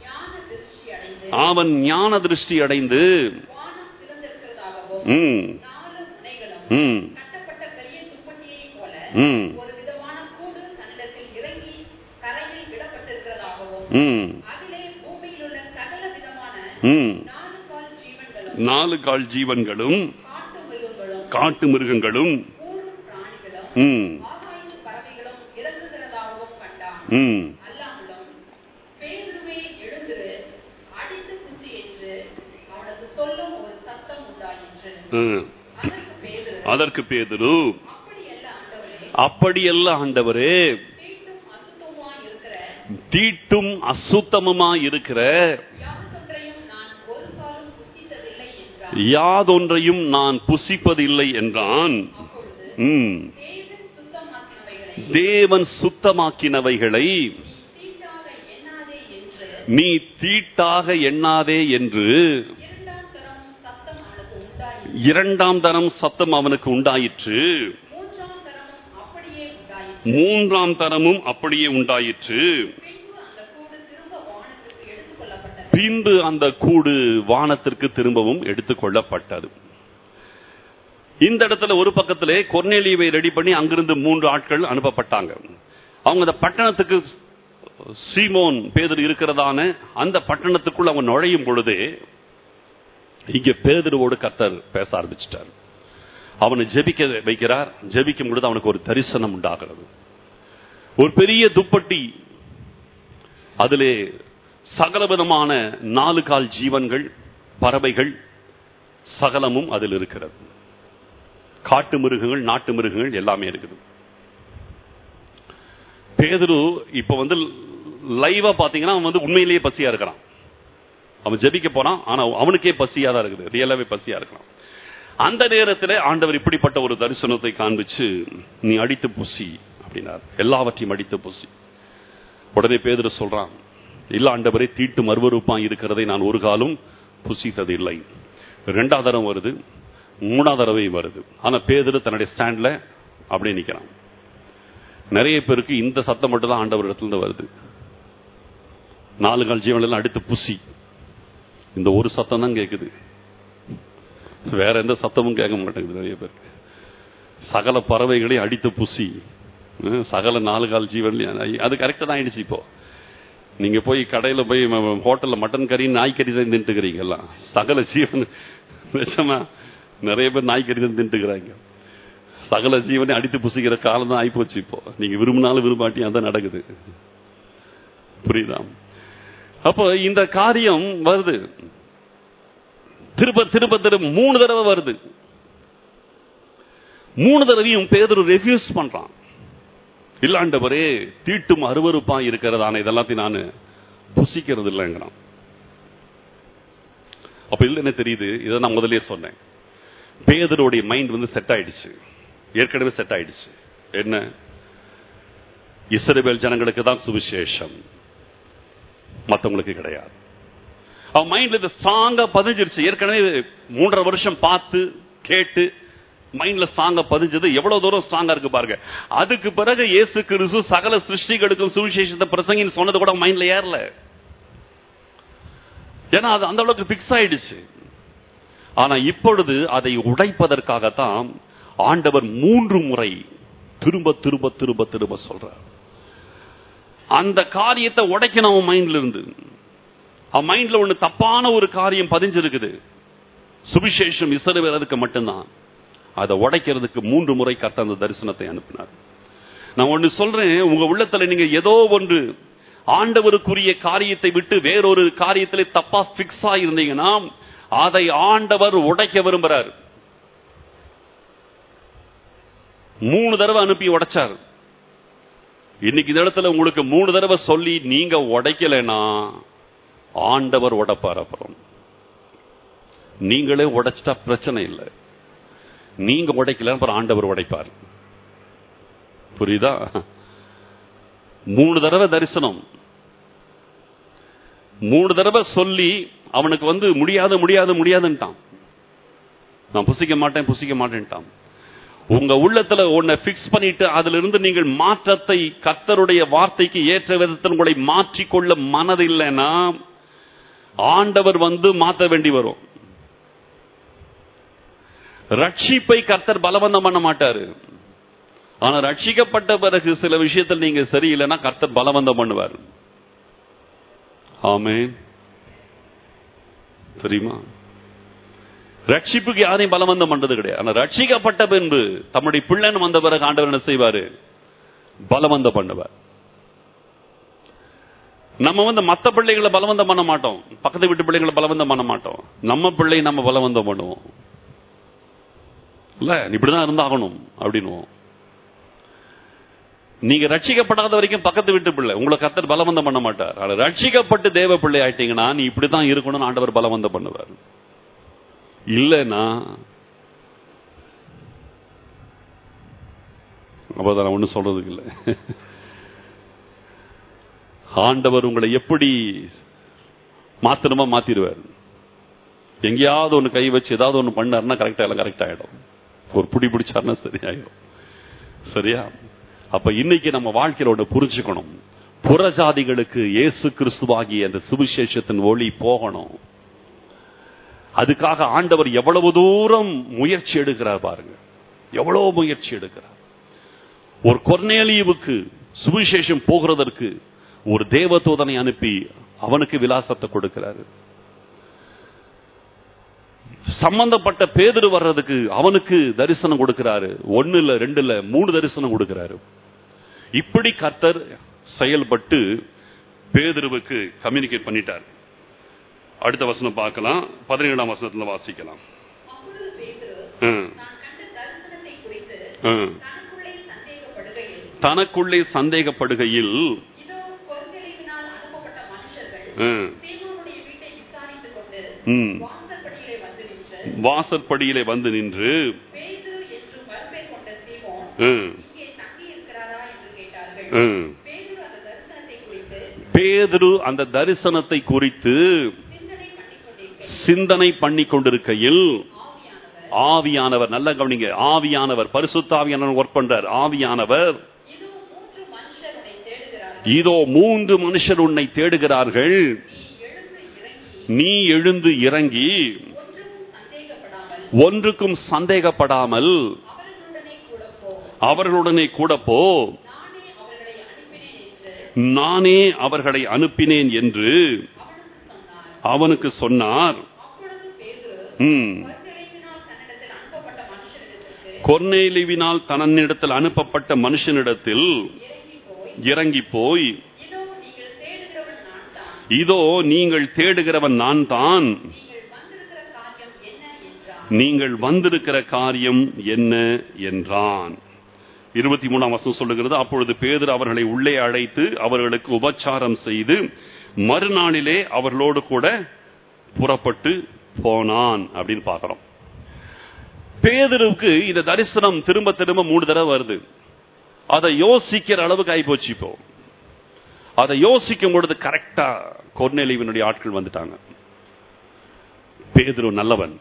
அவன் ஞான திருஷ்டி அடைந்து அவன் ஞான திருஷ்டி அடைந்து வானம் திறந்திருக்கிறதாகவும் ம், நாலு முனைகளும் ம், கட்டப்பட்ட பெரிய துப்பட்டியைப் போல ம், ஒரு விதமான கூடு தன்னிடத்தில் இறங்கி கரையில் விடப்பட்டிருக்கிறதாகவும் ம், அதிலே பூமியில் உள்ள சகல விதமான ம். நாலு கால் ஜீவன்களும் நாலு கால் ஜீவன்களும் காட்டு மிருகங்களும் காட்டு மிருகங்களும் ஊரும் பிராணிகளும் ம், ஆகாயத்து பறவைகளும் இறங்குகிறதாகவும் கண்டான் ம், அல்லாமலும் ம். அதற்கு பேதுரு அதற்கு பேதுரு அப்படியல்ல ஆண்டவரே அப்படியல்ல ஆண்டவரே தீட்டும் அசுத்தமுமாய் இருக்கிற தீட்டும் அசுத்தமுமா இருக்கிற யாவதொன்றையும் நான் ஒரு காலம் புசித்ததில்லை என்றான் யாதொன்றையும் நான் புசிப்பதில்லை என்றான் அப்பொழுது ம். தேவன் சுத்தமாக்கினவைகளை தேவன் சுத்தமாக்கினவைகளை நீ தீட்டாக எண்ணாதே என்று நீ தீட்டாக எண்ணாதே என்று இரண்டாம் தரம் சத்தம் அவனுக்கு உண்டாயிற்று இரண்டாம் தரம் சத்தம் அவனுக்கு உண்டாயிற்று மூன்றாம் தரமும் அப்படியே உண்டாயிற்று மூன்றாம் தரமும் அப்படியே உண்டாயிற்று பின்பு அந்த கூடு திரும்ப வானத்துக்கு எடுத்துக் கொள்ளப்பட்டது பின்பு அந்த கூடு வானத்திற்கு திரும்பவும் எடுத்துக் கொள்ளப்பட்டது இந்த இடத்துல ஒரு பக்கத்திலே கொர்நேலியவை ரெடி பண்ணி அங்கிருந்து மூன்று ஆட்கள் அனுப்பப்பட்டாங்க அவங்க அந்த பட்டணத்துக்கு சீமோன் பேதர் இருக்கிறதான அந்த பட்டணத்துக்குள் அவன் நுழையும் பொழுதே இங்க பேதருவோடு கர்த்தர் பேச ஆரம்பிச்சிட்டார் அவனை ஜெபிக்க வைக்கிறார் ஜெபிக்கும் பொழுது அவனுக்கு ஒரு தரிசனம் உண்டாகிறது ஒரு பெரிய துப்பட்டி அதிலே சகலவிதமான நாலு கால் ஜீவன்கள் பறவைகள் சகலமும் அதில் இருக்கிறது காட்டு மிருகங்கள் நாட்டு மிருகங்கள் எல்லாமே இருக்குது பேதுரு இப்ப வந்து லைவா பாத்தீங்கன்னா அவன் வந்து உண்மையிலேயே பசியா இருக்கிறான் அவன் ஜெபிக்க போனான் ஆனா அவனுக்கே பசியா தான் இருக்குது ரியலாவே பசியா இருக்கிறான் அந்த நேரத்தில் ஆண்டவர் இப்படிப்பட்ட ஒரு தரிசனத்தை காண்பிச்சு நீ அடித்து புசி அப்படின்னார் எல்லாவற்றையும் அடித்து புசி உடனே பேதுரு சொல்றான் இல்ல ஆண்டவரே தீட்டு மறுவறுப்பா இருக்கிறதை நான் ஒரு காலம் புசித்தது இல்லை ரெண்டாவது தரம் வருது மூணாவது தடவை வருது ஆனா பேதுரு தன்னுடைய ஸ்டாண்ட்ல அப்படியே நிக்கிறான் நிறைய பேருக்கு இந்த சத்தம் மட்டும் தான் ஆண்டவர் இடத்துல இருந்து வருது நாலு கால் ஜீவன் எல்லாம் அடுத்து புசி இந்த ஒரு சத்தம் தான் கேக்குது வேற எந்த சத்தமும் கேட்க மாட்டேங்குது நிறைய பேருக்கு சகல பறவைகளையும் அடித்து புசி ஹம், சகல நாலு கால் ஜீவன்லையும் அது கரெக்டா தான் ஆயிடுச்சு இப்போ நீங்க போய் கடையில போய் ம- ம- ஹோட்டல்ல மட்டன் கறி நாய்க்கறி தான் தின்ட்டுக்கிறீங்க எல்லாம் சகல ஜீவன் நிஜமா நிறைய பேர் நாய்க்கறி தான் தின்ட்டுக்கிறாங்க சகல ஜீவனை அடித்து புசிக்கிற காலம் தான் ஆயிப்போச்சு இப்போ நீங்க விரும்பினாலும் விரும்பாட்டியும் அதான் நடக்குது புரியுதா அப்போ இந்த காரியம் வருது திரும்ப திரும்ப திரும்ப மூணு தடவை வருது மூணு தடவையும் பேதர் ரெஃப்யூஸ் பண்றான் இல்லாண்டவரே தீட்டும் அருவருப்பா இருக்கிறதான இதெல்லாத்தையும் நான் புசிக்கிறது இல்லைங்கிறான் அப்ப இல்ல என்ன தெரியுது இதை நான் முதல்லயே சொன்னேன் பேதருடைய மைண்ட் வந்து செட் ஆயிடுச்சு ஏற்கனவே செட் ஆயிடுச்சு என்ன இஸ்ரவேல் ஜனங்களுக்கு தான் சுவிசேஷம் மத்தவங்களுக்கு கிடையாது அவன் மைண்ட்ல இது ஸ்ட்ராங்கா பதிஞ்சிருச்சு ஏற்கனவே மூன்றரை வருஷம் பார்த்து கேட்டு மைண்ட்ல ஸ்ட்ராங்கா பதிஞ்சது எவ்வளவு தூரம் ஸ்ட்ராங்கா இருக்கு பாருங்க அதுக்கு பிறகு இயேசு கிறிஸ்து சகல சிருஷ்டிகளுக்கும் சுவிசேஷத்தை பிரசங்கின்னு சொன்னது கூட மைண்ட்ல ஏறல ஏன்னா அது அந்த அளவுக்கு பிக்ஸ் ஆயிடுச்சு ஆனா இப்பொழுது அதை உடைப்பதற்காகத்தான் ஆண்டவர் மூன்று முறை திரும்ப திரும்ப திரும்ப திரும்ப சொல்றார் அந்த காரியத்தை உடைக்கணும் அவன் மைண்ட்ல இருந்து அவன் மைண்ட்ல ஒண்ணு தப்பான ஒரு காரியம் பதிஞ்சிருக்குது சுவிசேஷம் இசைவேலருக்கு மட்டும்தான் அதை உடைக்கிறதுக்கு மூன்று முறை கர்த்தர் அந்த தரிசனத்தை அனுப்பினார் நான் ஒன்னு சொல்றேன் உங்க உள்ளத்துல நீங்க ஏதோ ஒன்று ஆண்டவருக்குரிய காரியத்தை விட்டு வேறொரு காரியத்திலே தப்பா பிக்ஸ் ஆயிருந்தீங்கன்னா அதை ஆண்டவர் உடைக்க விரும்புறார் மூணு தடவை அனுப்பி உடைச்சார் இன்னைக்கு இந்த இடத்துல உங்களுக்கு மூணு தடவை சொல்லி நீங்க உடைக்கலைன்னா ஆண்டவர் உடைப்பார் அப்புறம் நீங்களே உடைச்சிட்டா பிரச்சனை இல்லை நீங்க உடைக்கல அப்புறம் ஆண்டவர் உடைப்பார் புரியுதா மூணு தடவை தரிசனம் மூணு தடவை சொல்லி அவனுக்கு வந்து முடியாது முடியாது முடியாதுன்ட்டான் நான் புசிக்க மாட்டேன் புசிக்க மாட்டேன்ட்டான் உங்க உள்ளத்துல ஒன்ன பிக்ஸ் பண்ணிட்டு அதுல இருந்து நீங்கள் மாற்றத்தை கர்த்தருடைய வார்த்தைக்கு ஏற்ற விதத்தில் உங்களை மாற்றிக்கொள்ள மனது இல்லைன்னா ஆண்டவர் வந்து மாற்ற வேண்டி வரும் ரட்சிப்பை கர்த்தர் பலவந்தம் பண்ண மாட்டாரு ஆனா ரட்சிக்கப்பட்ட பிறகு சில விஷயத்தில் நீங்க சரியில்லைன்னா கர்த்தர் பலவந்தம் பண்ணுவார் ஆமே தெரியுமா ரட்சிப்புக்கு யாரையும் பலவந்தம் பண்றது கிடையாது ஆனா ரட்சிக்கப்பட்ட பின்பு தம்முடைய பிள்ளைன்னு வந்த பிறகு ஆண்டவர் என்ன செய்வாரு பலவந்தம் பண்ணுவார் நம்ம வந்து மத்த பிள்ளைகளை பலவந்தம் பண்ண மாட்டோம் பக்கத்து வீட்டு பிள்ளைகளை பலவந்தம் பண்ண மாட்டோம் நம்ம பிள்ளை நம்ம பலவந்தம் பண்ணுவோம் இல்ல நீ இப்படிதான் இருந்தாகணும் அப்படின்னுவோம் நீங்க ரட்சிக்கப்படாத வரைக்கும் பக்கத்து வீட்டு பிள்ளை உங்களை கத்தர் பலவந்தம் பண்ண மாட்டார் ஆனா ரட்சிக்கப்பட்டு தேவ பிள்ளை ஆயிட்டீங்கன்னா நீ இப்படித்தான் இருக்கணும்னு ஆண்டவர் பலவந்தம் பண்ணுவார் இல்லைன்னா அப்பதான் நான் ஒன்றும் சொல்றதுக்கு இல்லை ஆண்டவர் உங்களை எப்படி மாத்தணுமா மாத்திடுவார் எங்கேயாவது ஒன்று கை வச்சு ஏதாவது ஒன்று பண்ணாருன்னா கரெக்டா எல்லாம் கரெக்ட் ஆயிடும் ஒரு புடி பிடிச்சாருன்னா சரியாயிடும் சரியா அப்ப இன்னைக்கு நம்ம வாழ்க்கையில ஒன்று புரிஞ்சுக்கணும் புறஜாதிகளுக்கு இயேசு கிறிஸ்துவாகிய அந்த சுவிசேஷத்தின் ஒளி போகணும் அதுக்காக ஆண்டவர் எவ்வளவு தூரம் முயற்சி எடுக்கிறார் பாருங்க எவ்வளவு முயற்சி எடுக்கிறார் ஒரு கொர்நேலியுவுக்கு சுவிசேஷம் போகிறதற்கு ஒரு தேவதூதனை அனுப்பி அவனுக்கு விலாசத்தை கொடுக்கிறாரு சம்பந்தப்பட்ட பேதரு வர்றதுக்கு அவனுக்கு தரிசனம் கொடுக்கிறாரு ஒன்னு இல்ல ரெண்டு இல்ல மூணு தரிசனம் கொடுக்கிறாரு இப்படி கர்த்தர் செயல்பட்டு பேதுருவுக்கு கம்யூனிகேட் பண்ணிட்டார் அடுத்த வசனம் பார்க்கலாம் பதினேழாம் வசனத்துல வாசிக்கலாம் அப்பொழுது பேதுரு ம், நான் கண்ட தரிசனத்தை குறித்து ம். தனக்குள்ளே சந்தேகப்படுகையில் தனக்குள்ளே சந்தேகப்படுகையில் இதோ கொர்நேலியுவினால் அனுப்பப்பட்ட மனுஷர்கள் ம், சீமோனுடைய வீட்டை விசாரித்துக் கொண்டு ம். வாசற்படியிலே வந்து நின்று வாசற்படியிலே வந்து நின்று பேதுரு என்று மறுபெயர் கொண்ட சீமோன் ம், இங்கே தங்கி இருக்கிறாரா என்று கேட்டார்கள் ம். பேதுரு அந்த தரிசனத்தை குறித்து பேதுரு அந்த தரிசனத்தை குறித்து சிந்தனை பண்ணிக் கொண்டிருக்கையில் சிந்தனை பண்ணி கொண்டிருக்கையில் ஆவியானவர் ஆவியானவர் நல்ல கவனிங்க ஆவியானவர் பரிசுத்தாவியானவர் ஒர்க் பண்றார் ஆவியானவர் இதோ மூன்று மனுஷர் உன்னை தேடுகிறார்கள் இதோ மூன்று மனுஷர் உன்னை தேடுகிறார்கள் நீ எழுந்து இறங்கி நீ எழுந்து இறங்கி ஒன்றும் சந்தேகப்படாமல் ஒன்றுக்கும் சந்தேகப்படாமல் அவர்களுடனே கூட போ அவர்களுடனே கூட போ நானே அவர்களை அனுப்பினேன் என்று நானே அவர்களை அனுப்பினேன் என்று அவனுக்கு சொன்னார் அவனுக்கு சொன்னார் அப்பொழுது பேதுரு ம். கொர்நேலியினால் தன்னிடத்தில் அனுப்பப்பட்ட மனுஷரிடத்திற்கு கொர்நேலிவினால் தன்னிடத்தில் அனுப்பப்பட்ட மனுஷனிடத்தில் இறங்கி போய் இறங்கி போய் இதோ நீங்கள் தேடுகிறவன் நான் தான் இதோ நீங்கள் தேடுகிறவன் நான் தான் நீங்கள் வந்திருக்கிற காரியம் என்ன நீங்கள் வந்திருக்கிற காரியம் என்ன என்றான் என்றான் இருபத்தி மூணாம் வசனம் சொல்லுகிறது அப்பொழுது பேதர் அவர்களை உள்ளே அழைத்து அவர்களுக்கு உபச்சாரம் செய்து மறுநாளிலே அவர்களோடு கூட புறப்பட்டு போனான் அப்படின்னு பார்க்கிறோம் பேதருக்கு இந்த தரிசனம் திரும்ப திரும்ப மூணு தடவை வருது அதை யோசிக்கிற அளவுக்கு ஆயிப்போச்சு இப்போ அதை யோசிக்கும் பொழுது கரெக்டா கொர்நேலிவினுடைய ஆட்கள் வந்துட்டாங்க பேதுரு நல்லவன்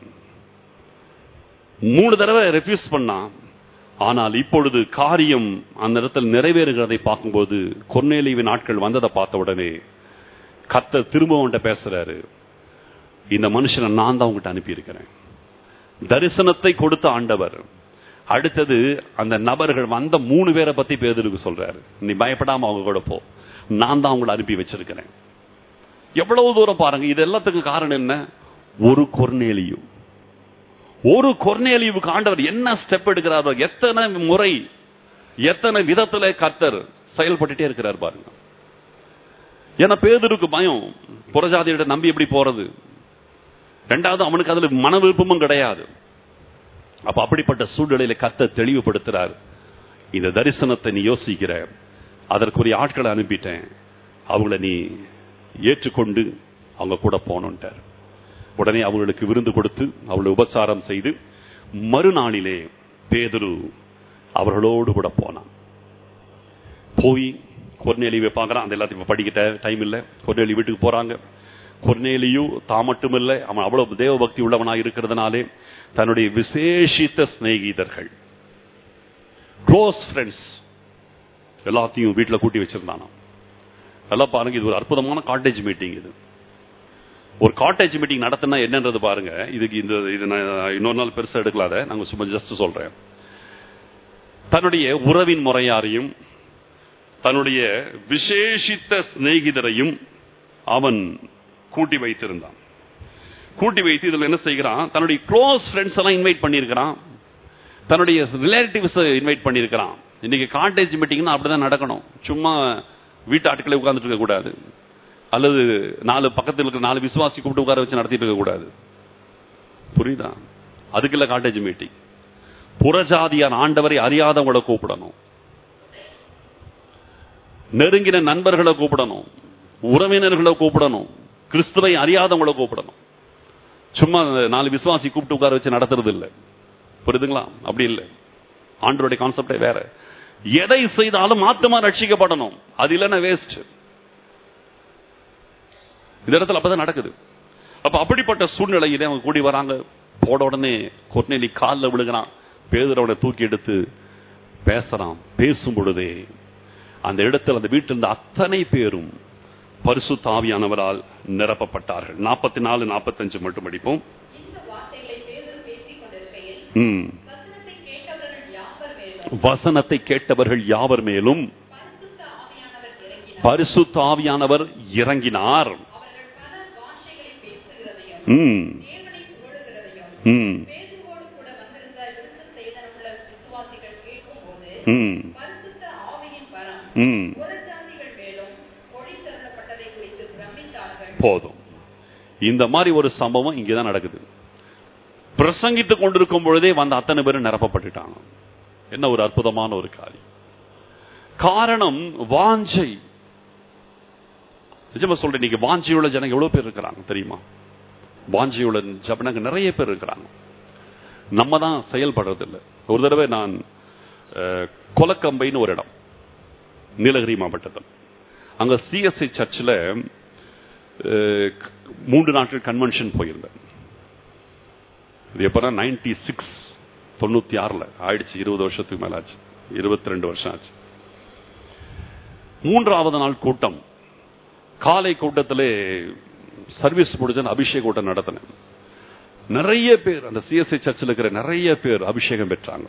மூணு தடவை ரெஃப்யூஸ் பண்ணான் ஆனால் இப்பொழுது காரியம் அந்த இடத்தில் நிறைவேறுகிறதை பார்க்கும்போது கொர்நேலிவின் ஆட்கள் வந்ததை பார்த்த உடனே கர்த்தர் திரும்ப அவன்கிட்ட பேசுறாரு இந்த மனுஷனை நான் தான் உங்ககிட்ட அனுப்பியிருக்கிறேன் தரிசனத்தை கொடுத்த ஆண்டவர் அடுத்தது அந்த நபர்கள் வந்த மூணு பேரை பத்தி பேதருக்கு சொல்றாரு நீ பயப்படாம அவங்க கூட போ நான் தான் அவங்களை அனுப்பி வச்சிருக்கிறேன் எவ்வளவு தூரம் பாருங்க இது எல்லாத்துக்கும் காரணம் என்ன ஒரு கொர்நேலியும் ஒரு கொர்நேலியுவுக்கு ஆண்டவர் என்ன ஸ்டெப் எடுக்கிறாரோ எத்தனை முறை எத்தனை விதத்துல கர்த்தர் செயல்பட்டுட்டே இருக்கிறார் பாருங்க ஏன்னா பேதருக்கு பயம் புறஜாதியிட நம்பி எப்படி போறது ரெண்டாவது அவனுக்கு அதுல மன விருப்பமும் கிடையாது அப்ப அப்படிப்பட்ட சூழ்நிலையில கர்த்தர் தெளிவுபடுத்துறார் இந்த தரிசனத்தை நீ யோசிக்கிற அதற்குரிய ஆட்களை அனுப்பிட்டேன் அவங்கள நீ ஏற்றுக்கொண்டு அவங்க கூட போனோன்ட்டார் உடனே அவங்களுக்கு விருந்து கொடுத்து அவளை உபசாரம் செய்து மறுநாளிலே பேதுரு அவர்களோடு கூட போனான் போய் கொர்நேலியை பார்க்கறான் அந்த எல்லாத்தையும் இப்ப படிக்கிட்ட டைம் இல்ல கொர்நேலி வீட்டுக்கு போறாங்க கொர்நேலியும் தான் மட்டும் இல்ல அவன் அவ்வளவு தேவ பக்தி உள்ளவனாக இருக்கிறதுனாலே தன்னுடைய விசேஷித்த சிநேகிதர்கள் க்ளோஸ் ஃப்ரெண்ட்ஸ் எல்லாத்தையும் வீட்டுல கூட்டி வச்சிருந்தானா எல்லாம் பாருங்க இது ஒரு அற்புதமான காட்டேஜ் மீட்டிங் இது ஒரு காட்டேஜ் மீட்டிங் நடத்தினா என்னன்றது பாருங்க இதுக்கு இந்த இது நான் இன்னொரு நாள் பெருசா எடுக்கலாத நாங்க சும்மா ஜஸ்ட் சொல்றேன் தன்னுடைய உறவின் முறையாரையும் தன்னுடைய விசேஷித்த சிநேகிதரையும் அவன் கூட்டி வைத்திருந்தான் கூட்டி வைத்து இதுல என்ன செய்கிறான் தன்னுடைய க்ளோஸ் ஃப்ரெண்ட்ஸ் எல்லாம் இன்வைட் பண்ணியிருக்கிறான் தன்னுடைய ரிலேட்டிவ்ஸ் இன்வைட் பண்ணியிருக்கிறான் இன்னைக்கு காட்டேஜ் மீட்டிங்னா அப்படிதான் நடக்கணும் சும்மா வீட்டு ஆட்களை உட்கார்ந்துட்டு இருக்க கூடாது அல்லது நாலு பக்கத்தில் இருக்கிற நாலு விசுவாசி கூப்பிட்டு உட்கார வச்சு நடத்திட்டு இருக்க கூடாது புரியுதா அதுக்கு இல்ல காட்டேஜ் மீட்டிங் புறஜாதியான ஆண்டவரை அறியாதவங்களை கூப்பிடணும் நெருங்கின நண்பர்களை கூப்பிடணும் உறவினர்களை கூப்பிடணும் கிறிஸ்துவை அறியாதவங்களை கூப்பிடணும் சும்மா நாலு விசுவாசி கூப்பிட்டு உட்கார வச்சு நடத்துறது இல்லை புரியுதுங்களா அப்படி இல்லை ஆண்டருடைய கான்செப்டே வேற எதை செய்தாலும் ஆத்மா ரட்சிக்கப்படணும் அது இல்லைன்னா வேஸ்ட் இந்த இடத்துல அப்பதான் நடக்குது அப்ப அப்படிப்பட்ட சூழ்நிலையிலே அவங்க கூடி வராங்க போட உடனே கொர்நேலி காலில் விழுகிறான் பேதுரவனை தூக்கி எடுத்து பேசுறான் பேசும் பொழுதே அந்த இடத்தில் அந்த வீட்டில் இருந்த அத்தனை பேரும் பரிசு தாவியானவரால் நிரப்பப்பட்டார்கள் நாற்பத்தி நாலு நாற்பத்தஞ்சு மட்டும் படிப்போம் இந்த வார்த்தைகளை பேதுரு பேசிக் கொண்டிருக்கையில் ம். வசனத்தை கேட்டவர்கள் யாவர் மேலும் வசனத்தை கேட்டவர்கள் யாவர் மேலும் பரிசுத்த ஆவியானவர் இறங்கினார் பரிசு தாவியானவர் இறங்கினார் அவர்கள் பல பாஷைகளை பேசுகிறதையும் ம், தேவனை புகழுகிறதையும் ம், பேதுருவோடு கூட வந்திருந்த விருத்த சேதனமுள்ள விசுவாசிகள் கேட்கும்போது ம், பரிசுத்த ஆவியின் வரம் ம். புறஜாதிகள் மேலும் பொழித்தருளப்பட்டதை குறித்து பிரமித்தார்கள் போதும் இந்த மாதிரி ஒரு சம்பவம் இங்கதான் நடக்குது பிரசங்கித்துக் கொண்டிருக்கும் பொழுதே வந்த அத்தனை பேரும் நிரப்பப்பட்டுட்டாங்க என்ன ஒரு அற்புதமான ஒரு காரியம் காரணம் வாஞ்சை நிஜமா சொல்றேன் இன்னைக்கு வாஞ்சையுள்ள ஜனங்க எவ்வளவு பேர் இருக்கிறாங்க தெரியுமா வாஞ்சையுள்ள ஜனங்க நிறைய பேர் இருக்கிறாங்க நம்ம தான் செயல்படுறது இல்லை ஒரு தடவை நான் அஹ், கொலக்கம்பைன்னு ஒரு இடம் நீலகிரி மாவட்டத்தில் அங்க சிஎஸ்ஐ சர்ச்சில் மூன்று நாட்கள் கன்வென்ஷன் போயிருந்தேன் இது எப்பனா நைன்டி சிக்ஸ் தொண்ணூத்தி ஆறுல ஆயிடுச்சு இருபது வருஷத்துக்கு மேல ஆச்சு இருபத்தி ரெண்டு வருஷம் ஆச்சு மூன்றாவது நாள் கூட்டம் காலை கூட்டத்திலே சர்வீஸ் முடிஞ்ச அபிஷேக கூட்டம் நடத்தினேன் நிறைய பேர் அந்த சிஎஸ்ஐ சர்ச்சில் இருக்கிற நிறைய பேர் அபிஷேகம் பெற்றாங்க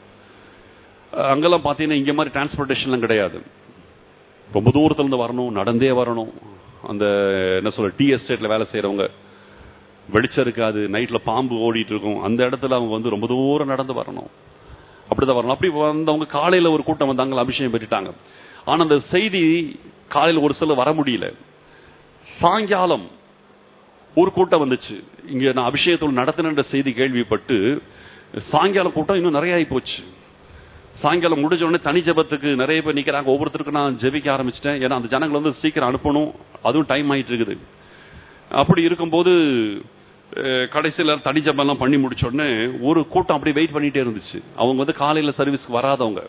அங்கெல்லாம் பார்த்தீங்கன்னா இங்க மாதிரி டிரான்ஸ்போர்டேஷன்லாம் கிடையாது ரொம்ப தூரத்துல இருந்து வரணும் நடந்தே வரணும் அந்த என்ன சொல்ற டி எஸ்டேட்ல வேலை செய்யறவங்க வெளிச்சம் இருக்காது நைட்ல பாம்பு ஓடிட்டு இருக்கும் அந்த இடத்துல அவங்க வந்து ரொம்ப தூரம் நடந்து வரணும் அப்படிதான் வரணும் அப்படி வந்தவங்க காலையில ஒரு கூட்டம் வந்தாங்க அபிஷேகம் பெற்றுட்டாங்க ஆனா அந்த செய்தி காலையில ஒரு சில வர முடியல சாயங்காலம் ஒரு கூட்டம் வந்துச்சு இங்க நான் அபிஷேகத்தோடு நடத்தின செய்தி கேள்விப்பட்டு சாயங்காலம் கூட்டம் இன்னும் நிறைய ஆகி போச்சு சாயங்காலம் முடிஞ்ச உடனே தனி ஜெபத்துக்கு நிறைய பேர் நிக்கிறாங்க ஒவ்வொருத்தருக்கும் நான் ஜெபிக்க ஆரம்பிச்சிட்டேன் ஏன்னா அந்த ஜனங்களை வந்து சீக்கிரம் அனுப்பணும் அதுவும் டைம் ஆயிட்டு இருக்குது அப்படி இருக்கும்போது அஹ், கடைசியில தனி ஜெபம்லாம் பண்ணி முடிச்ச உடனே ஒரு கூட்டம் அப்படியே வெயிட் பண்ணிட்டே இருந்துச்சு அவங்க வந்து காலையில சர்வீஸ்க்கு வராதவங்க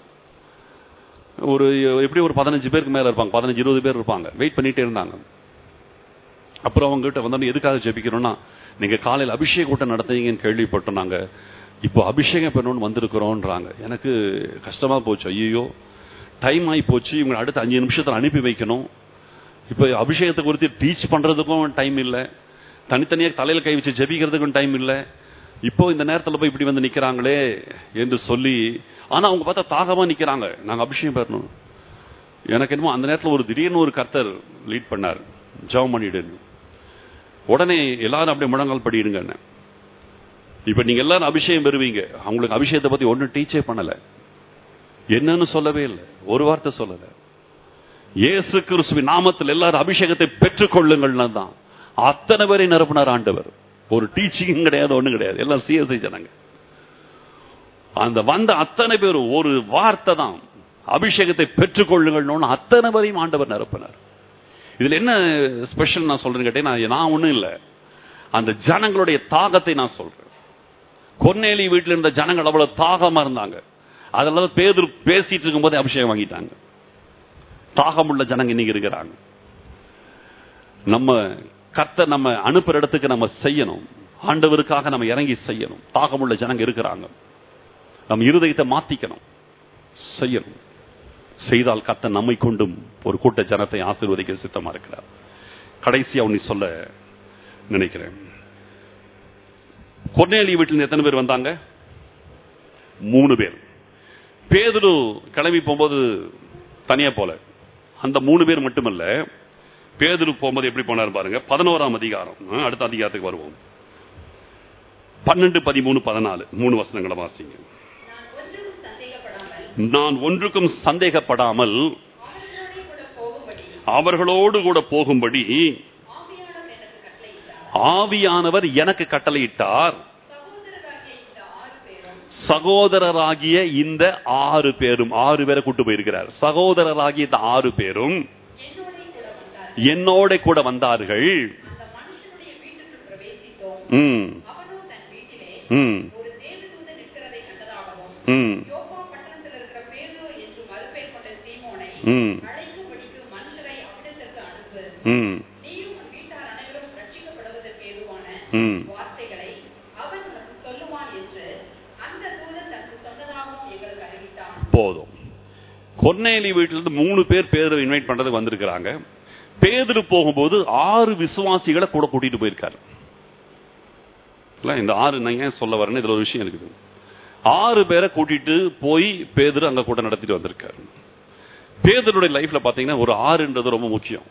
ஒரு எப்படி ஒரு பதினஞ்சு பேருக்கு மேல இருப்பாங்க பதினஞ்சு இருபது பேர் இருப்பாங்க வெயிட் பண்ணிட்டே இருந்தாங்க அப்புறம் அவங்க கிட்ட வந்தோம் எதுக்காக ஜெபிக்கிறோம்னா நீங்க காலையில் அபிஷேக கூட்டம் நடத்துவீங்கன்னு கேள்விப்பட்டோம் நாங்க இப்போ அபிஷேகம் பண்ணணும்னு வந்திருக்கிறோம்ன்றாங்க எனக்கு கஷ்டமா போச்சு ஐயோ டைம் ஆகி போச்சு இவங்க அடுத்த அஞ்சு நிமிஷத்துல அனுப்பி வைக்கணும் இப்போ அபிஷேகத்தை குறித்து டீச் பண்றதுக்கும் டைம் இல்லை தனித்தனியா தலையில கை வச்சு ஜெபிக்கிறதுக்கும் டைம் இல்லை இப்போ இந்த நேரத்துல போய் இப்படி வந்து நிக்கிறாங்களே என்று சொல்லி ஆனா அவங்க பார்த்தா தாகமா நிக்கிறாங்க நாங்க அபிஷேகம் பெறணும் எனக்கு என்னமோ அந்த நேரத்துல ஒரு திடீர்னு ஒரு கர்த்தர் லீட் பண்ணார் ஜெபம் பண்ணிடுன்னு உடனே எல்லாரும் அப்படியே முழங்கால் படிடுங்க இப்ப நீங்க எல்லாரும் அபிஷேகம் பெறுவீங்க அவங்களுக்கு அபிஷேகத்தை பத்தி ஒன்னும் டீச்சே பண்ணல என்னன்னு சொல்லவே இல்லை ஒரு வார்த்தை சொல்லல இயேசு கிறிஸ்துவின் நாமத்தில் எல்லாரும் அபிஷேகத்தை பெற்றுக் கொள்ளுங்கள்னு தான் அத்தனை பேரை நிரப்பினார் ஆண்டவர் ஒரு டீச்சிங் கிடையாது ஒண்ணும் கிடையாது எல்லாம் சிஎஸ்ஐ ஜனங்க அந்த வந்த அத்தனை பேரும் ஒரு வார்த்தை தான் அபிஷேகத்தை பெற்றுக் கொள்ளுங்கள்னு அத்தனை பேரையும் ஆண்டவர் நிரப்பினார் இதுல என்ன ஸ்பெஷல் நான் சொல்றேன்னு கேட்டேன் நான் ஒண்ணும் இல்ல அந்த ஜனங்களுடைய தாகத்தை நான் சொல்றேன் கொன்னேலி வீட்டில் இருந்த ஜனங்கள் அவ்வளவு தாகமா இருந்தாங்க அதெல்லாம் பேதர் பேசிட்டு இருக்கும் போதே அபிஷேகம் வாங்கிட்டாங்க தாகமுள்ள ஜனங்க இன்னைக்கு இருக்கிறாங்க நம்ம கத்த நம்ம அனுப்புற இடத்துக்கு நம்ம செய்யணும் ஆண்டவருக்காக நம்ம இறங்கி செய்யணும் தாகமுள்ள ஜனங்க இருக்கிறாங்க நம்ம இருதயத்தை மாத்திக்கணும் செய்யணும் செய்தால் கத்த நம்மை கொண்டும் ஒரு கூட்ட ஜனத்தை ஆசீர்வதிக்க சித்தமா இருக்கிறார் கடைசியா உன்னை சொல்ல நினைக்கிறேன் கொர்நேலி வீட்டில் எத்தனை பேர் வந்தாங்க மூணு பேர் பேதுரு கிளம்பி போகும்போது தனியா போல அந்த மூணு பேர் மட்டுமல்ல பேதுரு போகும்போது எப்படி போனார் பாருங்க பதினோராம் அதிகாரம் ஆ, அடுத்த அதிகாரத்துக்கு வருவோம் பன்னெண்டு பதிமூணு பதினாலு மூணு வசனங்களை வாசிங்க நான் ஒன்றும் சந்தேகப்படாமல் நான் ஒன்றுக்கும் சந்தேகப்படாமல் அவர்களோடே கூட போகும்படி அவர்களோடு கூட போகும்படி ஆவியானவர் எனக்கு கட்டளையிட்டார் ஆவியானவர் எனக்கு கட்டளையிட்டார் சகோதரராகிய இந்த ஆறு பேரும் சகோதரராகிய இந்த ஆறு பேரும் ஆறு பேரை கூட்டு போயிருக்கிறார் சகோதரராகிய இந்த ஆறு பேரும் என்னோட கூட வந்தார் என்னோட கூட வந்தார்கள் அந்த மனுஷனுடைய வீட்டுக்குள் பிரவேசித்தோம் ம், அவனோ தன் வீட்டிலே ம், ஒரு தேவதூதன் நிற்கிறதை கண்டதாகவும் ம், யோப்பா பட்டணத்தில் இருக்கிற பேதுரு என்று மறுபெயர் கொண்ட சீமோனை ம், அழைக்கும்படிக்கு மனுஷரை அவ்விடத்திற்கு அனுப்பு ம், நீயும் உன் வீட்டார் அனைவரும் ரட்சிக்கப்படுவதற்கு ஏதுவான ம். வார்த்தைகளை அவன் உனக்கு சொல்லுவான் என்று அந்த தூதன் தனக்கு சொன்னதாகவும் எங்களுக்கு அறிவித்தான் போதும் கொர்நேலி வீட்டுல இருந்து மூணு பேர் பேதரை இன்வைட் பண்றதுக்கு வந்திருக்கிறாங்க பேதுரு போகும்போது ஆறு விசுவாசிகளை கூட கூட்டிட்டு போயிருக்காரு இல்ல, இந்த ஆறு நான் ஏன் சொல்ல வரேன்னு இதுல ஒரு விஷயம் இருக்குது ஆறு பேரை கூட்டிட்டு போய் பேதுரு அங்க கூட நடத்திட்டு வந்திருக்காரு பேதருடைய லைஃப்ல பாத்தீங்கன்னா ஒரு ஆறுன்றது ரொம்ப முக்கியம்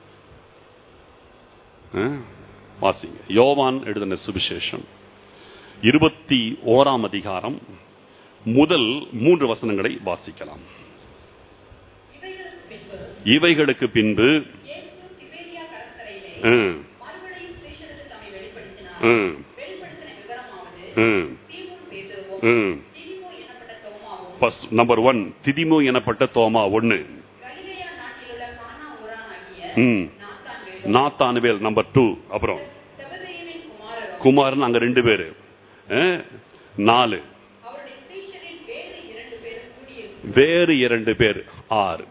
ஆ? வாசிங்க யோவான் எழுதின சுவிசேஷம் இருபத்தி ஓராம் அதிகாரம் முதல் மூன்று வசனங்களை வாசிக்கலாம் இவைகளுக்கு பின்பு இவைகளுக்கு பின்பு இயேசு திபேரியா கடற்கரையிலே ம், மறுபடியும் ஸ்ரீஷனுக்கு தம்மை வெளிப்படுத்தினார் ம், வெளிப்படுத்தின விவரமாவது ம், சீமோன் பேதுருவும் ம். திதிமோ எனப்பட்ட தோமாவும் பஸ்- நம்பர் ஒன் திதிமு எனப்பட்ட தோமா ஒன்னு கலிலேயா நாட்டிலுள்ள கானா ஊரானாகிய ம். நாத்தான் வேலும் நாத்தானுவேல் நம்பர் டூ அப்புறம் செபதேயுவின் குமாரரும் குமாரன் அங்க ரெண்டு பேரு ஆ, நாலு அவருடைய சீஷரில் வேறு இரண்டு பேரும் கூடியிருக்கும் வேறு இரண்டு பேர் ஆறு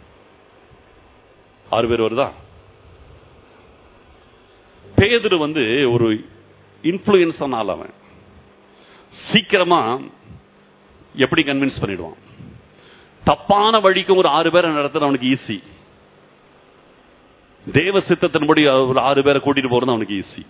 ஆறு பேர் வருதா பேதுரு வந்து ஒரு இன்ஃபுளுயன்ஸ் ஆள் அவன் சீக்கிரமா எப்படி கன்வின்ஸ் பண்ணிடுவான் தப்பான வழிக்கும் ஒரு ஆறு பேரை நடத்துறது அவனுக்கு ஈஸி தேவ சித்தத்தின்படி ஒரு ஆறு பேரை கூட்டிட்டு போறது அவனுக்கு ஈஸி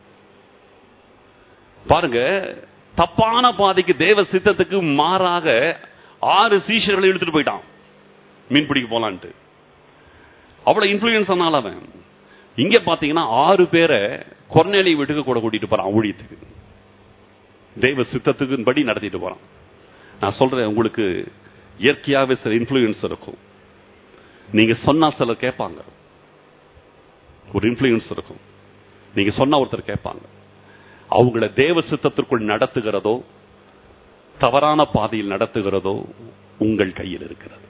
பாருங்க தப்பான பாதைக்கு தேவ சித்தத்துக்கு மாறாக ஆறு சீஷர்களை இழுத்துட்டு போயிட்டான் மீன் பிடிக்க போலான்ட்டு அவ்வளவு இன்ஃபுளுயன்ஸ் ஆனால அவன் இங்க பாத்தீங்கன்னா ஆறு பேரை கொர்நேலி வீட்டுக்கு கூட கூட்டிட்டு போறான் ஊழியத்துக்கு தெய்வ சித்தத்துக்கு படி நடத்திட்டு போறான் நான் சொல்றேன் உங்களுக்கு இயற்கையாவே சில இன்ஃபுளுயன்ஸ் இருக்கும் நீங்க சொன்னா சிலர் கேட்பாங்க ஒரு இன்ஃபுளுயன்ஸ் இருக்கும் நீங்க சொன்னா ஒருத்தர் கேட்பாங்க அவங்கள தேவ சித்தத்திற்குள் நடத்துகிறதோ தவறான பாதையில் நடத்துகிறதோ உங்கள் கையில் இருக்கிறது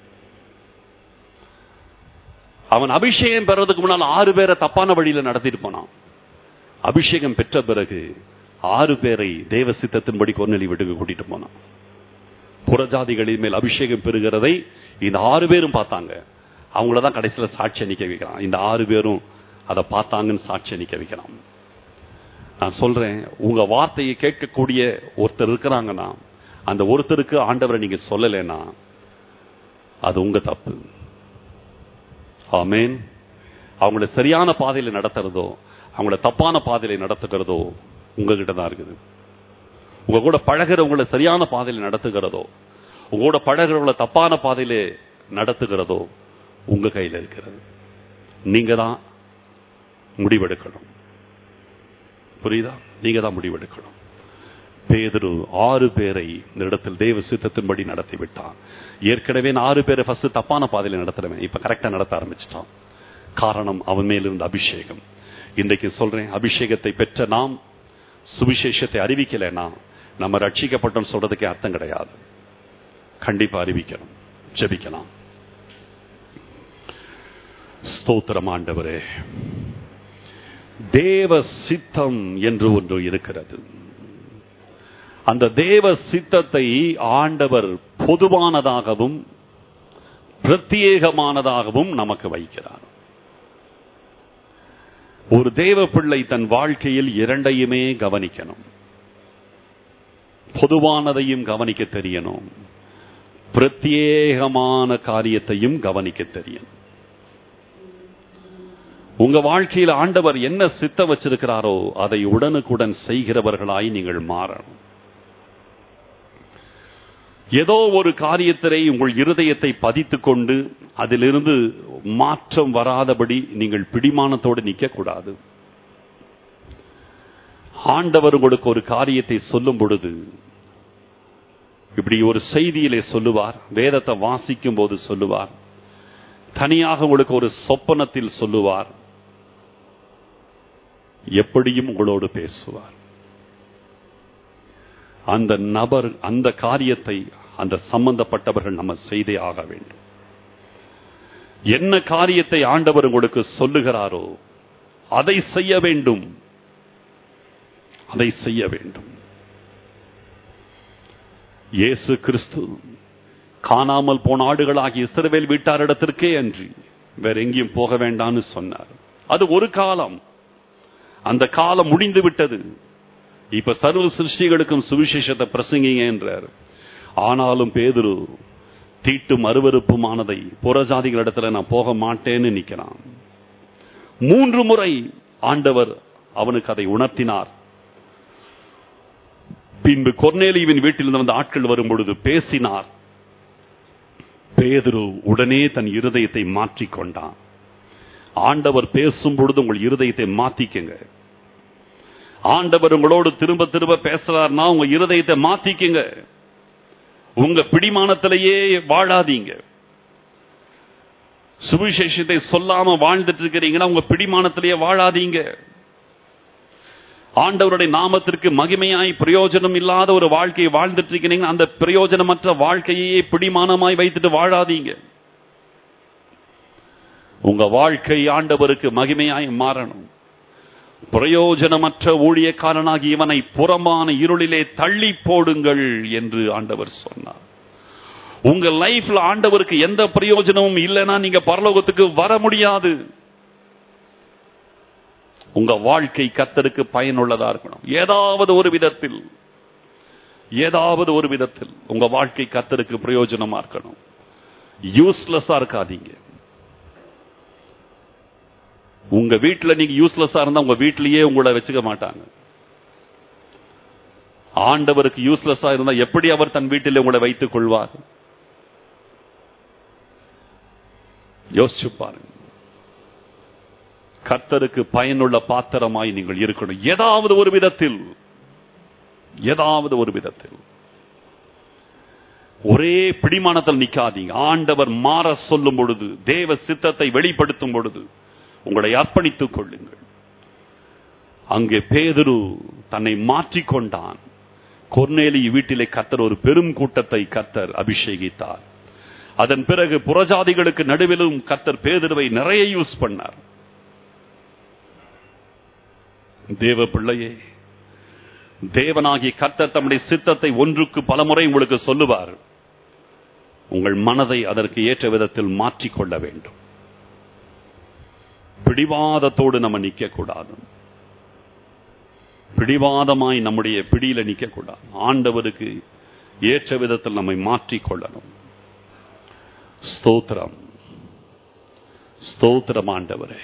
அவன் அபிஷேகம் பெறதுக்கு முன்னால் ஆறு பேரை தப்பான வழியில நடத்திட்டு போனான் அபிஷேகம் பெற்ற பிறகு ஆறு பேரை தேவ சித்தத்தின்படி கொன்னலி வீட்டுக்கு கூட்டிட்டு போனான் புறஜாதிகளின் மேல் அபிஷேகம் பெறுகிறதை இந்த ஆறு பேரும் பார்த்தாங்க அவங்கள தான் கடைசியில சாட்சி நிக்க வைக்கிறான் இந்த ஆறு பேரும் அதை பார்த்தாங்கன்னு சாட்சி நிக்க வைக்கிறான் நான் சொல்றேன் உங்க வார்த்தையை கேட்கக்கூடிய ஒருத்தர் இருக்கிறாங்கன்னா அந்த ஒருத்தருக்கு ஆண்டவரை நீங்க சொல்லலைன்னா அது உங்க தப்பு ஆமேன் அவங்கள சரியான பாதையில நடத்துறதோ அவங்கள தப்பான பாதையில நடத்துகிறதோ உங்ககிட்ட தான் இருக்குது உங்க கூட பழகிறவங்கள சரியான பாதையில நடத்துகிறதோ உங்க கூட பழகிறவங்கள தப்பான பாதையில நடத்துகிறதோ உங்க கையில இருக்கிறது நீங்க தான் முடிவெடுக்கணும் புரியுதா நீங்க தான் முடிவெடுக்கணும் பேதுரு ஆறு பேரை இந்த இடத்தில் தேவ சித்தத்தின்படி நடத்தி விட்டான் ஏற்கனவே நான் ஆறு பேரை ஃபர்ஸ்ட் தப்பான பாதையில நடத்துறவன் இப்ப கரெக்டா நடத்த ஆரம்பிச்சிட்டான் காரணம் அவன் மேல் இருந்த அபிஷேகம் இன்றைக்கு சொல்றேன் அபிஷேகத்தை பெற்ற நாம் சுவிசேஷத்தை அறிவிக்கலைன்னா நம்ம ரட்சிக்கப்பட்டோம் சொல்றதுக்கே அர்த்தம் கிடையாது கண்டிப்பா அறிவிக்கணும் ஜெபிக்கலாம் ஸ்தோத்திரம் ஆண்டவரே தேவ சித்தம் என்று ஒன்று இருக்கிறது அந்த தேவ சித்தத்தை ஆண்டவர் பொதுவானதாகவும் பிரத்யேகமானதாகவும் நமக்கு வைக்கிறார் ஒரு தேவ பிள்ளை தன் வாழ்க்கையில் இரண்டையுமே கவனிக்கணும் பொதுவானதையும் கவனிக்க தெரியணும் பிரத்யேகமான காரியத்தையும் கவனிக்க தெரியணும் உங்க வாழ்க்கையில் ஆண்டவர் என்ன சித்த வச்சிருக்கிறாரோ அதை உடனுக்குடன் செய்கிறவர்களாய் நீங்கள் மாறணும் ஏதோ ஒரு காரியத்திலே உங்கள் இருதயத்தை பதித்துக் கொண்டு அதிலிருந்து மாற்றம் வராதபடி நீங்கள் பிடிமானத்தோடு நிற்க கூடாது ஆண்டவர் உங்களுக்கு ஒரு காரியத்தை சொல்லும் பொழுது இப்படி ஒரு செய்தியிலே சொல்லுவார் வேதத்தை வாசிக்கும் போது சொல்லுவார் தனியாக உங்களுக்கு ஒரு சொப்பனத்தில் சொல்லுவார் எப்படியும் உங்களோடு பேசுவார் அந்த நபர் அந்த காரியத்தை அந்த சம்பந்தப்பட்டவர்கள் நம்ம செய்தே ஆக வேண்டும் என்ன காரியத்தை ஆண்டவர் உங்களுக்கு சொல்லுகிறாரோ அதை செய்ய வேண்டும் அதை செய்ய வேண்டும் இயேசு கிறிஸ்து காணாமல் போன ஆடுகளாகிய இஸ்ரவேல் வீட்டாரிடத்திற்கே அன்றி வேற எங்கேயும் போக வேண்டாம்னு சொன்னார் அது ஒரு காலம் அந்த காலம் முடிந்து விட்டது இப்ப சர்வ சிருஷ்டிகளுக்கும் சுவிசேஷத்தை பிரசங்கிங்க என்றார் ஆனாலும் பேதுரு தீட்டும் அருவருப்புமானதை புறஜாதிகளிடத்துல நான் போக மாட்டேன்னு நிக்கிறான் மூன்று முறை ஆண்டவர் அவனுக்கு அதை உணர்த்தினார் பின்பு கொர்நேலியுவின் வீட்டில் வந்த ஆட்கள் வரும் பொழுது பேசினார் பேதுரு உடனே தன் இருதயத்தை மாற்றிக்கொண்டான் ஆண்டவர் பேசும் பொழுது உங்கள் இருதயத்தை மாத்திக்கங்க ஆண்டவர் உங்களோடு திரும்ப திரும்ப பேசுறாருன்னா உங்க இருதயத்தை மாத்திக்கங்க உங்க பிடிமானத்திலேயே வாழாதீங்க சுவிசேஷத்தை சொல்லாம வாழ்ந்துட்டு இருக்கிறீங்கன்னா உங்க பிடிமானத்திலேயே வாழாதீங்க ஆண்டவருடைய நாமத்திற்கு மகிமையாய் பிரயோஜனம் இல்லாத ஒரு வாழ்க்கையை வாழ்ந்துட்டு இருக்கிறீங்க அந்த பிரயோஜனமற்ற வாழ்க்கையே பிடிமானமாய் வைத்துட்டு வாழாதீங்க உங்க வாழ்க்கை ஆண்டவருக்கு மகிமையாய் மாறணும் பிரயோஜனமற்ற ஊழியக்காரனாகி இவனை புறமான இருளிலே தள்ளி போடுங்கள் என்று ஆண்டவர் சொன்னார் உங்க லைஃப்ல ஆண்டவருக்கு எந்த பிரயோஜனமும் இல்லைன்னா நீங்க பரலோகத்துக்கு வர முடியாது உங்க வாழ்க்கை கத்தருக்கு பயனுள்ளதா இருக்கணும் ஏதாவது ஒரு விதத்தில் ஏதாவது ஒரு விதத்தில் உங்க வாழ்க்கை கத்தருக்கு பிரயோஜனமா இருக்கணும் யூஸ்லெஸ்ஸா இருக்காதீங்க உங்க வீட்டுல நீங்க யூஸ்லெஸ்ஸா இருந்தா உங்க வீட்டிலேயே உங்களை வச்சுக்க மாட்டாங்க ஆண்டவருக்கு யூஸ்லெஸ்ஸா இருந்தா எப்படி அவர் தன் வீட்டிலே உங்களை வைத்துக் கொள்வார் யோசிச்சு பாருங்க கர்த்தருக்கு பயனுள்ள பாத்திரமாய் நீங்கள் இருக்கணும் ஏதாவது ஒரு விதத்தில் ஏதாவது ஒரு விதத்தில் ஒரே பிடிமானத்தில் நிக்காதீங்க ஆண்டவர் மாற சொல்லும் பொழுது தேவ சித்தத்தை வெளிப்படுத்தும் பொழுது உங்களை அர்ப்பணித்துக் கொள்ளுங்கள் அங்கே பேதுரு தன்னை மாற்றிக்கொண்டான் கொர்நேலி வீட்டிலே கத்தர் ஒரு பெரும் கூட்டத்தை கத்தர் அபிஷேகித்தார் அதன் பிறகு புறஜாதிகளுக்கு நடுவிலும் கத்தர் பேதுருவை நிறைய யூஸ் பண்ணார் தேவ பிள்ளையே தேவனாகிய கர்த்தர் தம்முடைய சித்தத்தை ஒன்றுக்கு பலமுறை உங்களுக்கு சொல்லுவார் உங்கள் மனதை அதற்கு ஏற்ற விதத்தில் மாற்றிக்கொள்ள வேண்டும் பிடிவாதத்தோடு நம்ம நிக்க கூடாது பிடிவாதமாய் நம்முடைய பிடியில நிக்க கூடாது ஆண்டவருக்கு ஏற்ற விதத்தில் நம்மை மாற்றிக்கொள்ளணும் ஸ்தோத்திரம் ஸ்தோத்திரம் ஆண்டவரே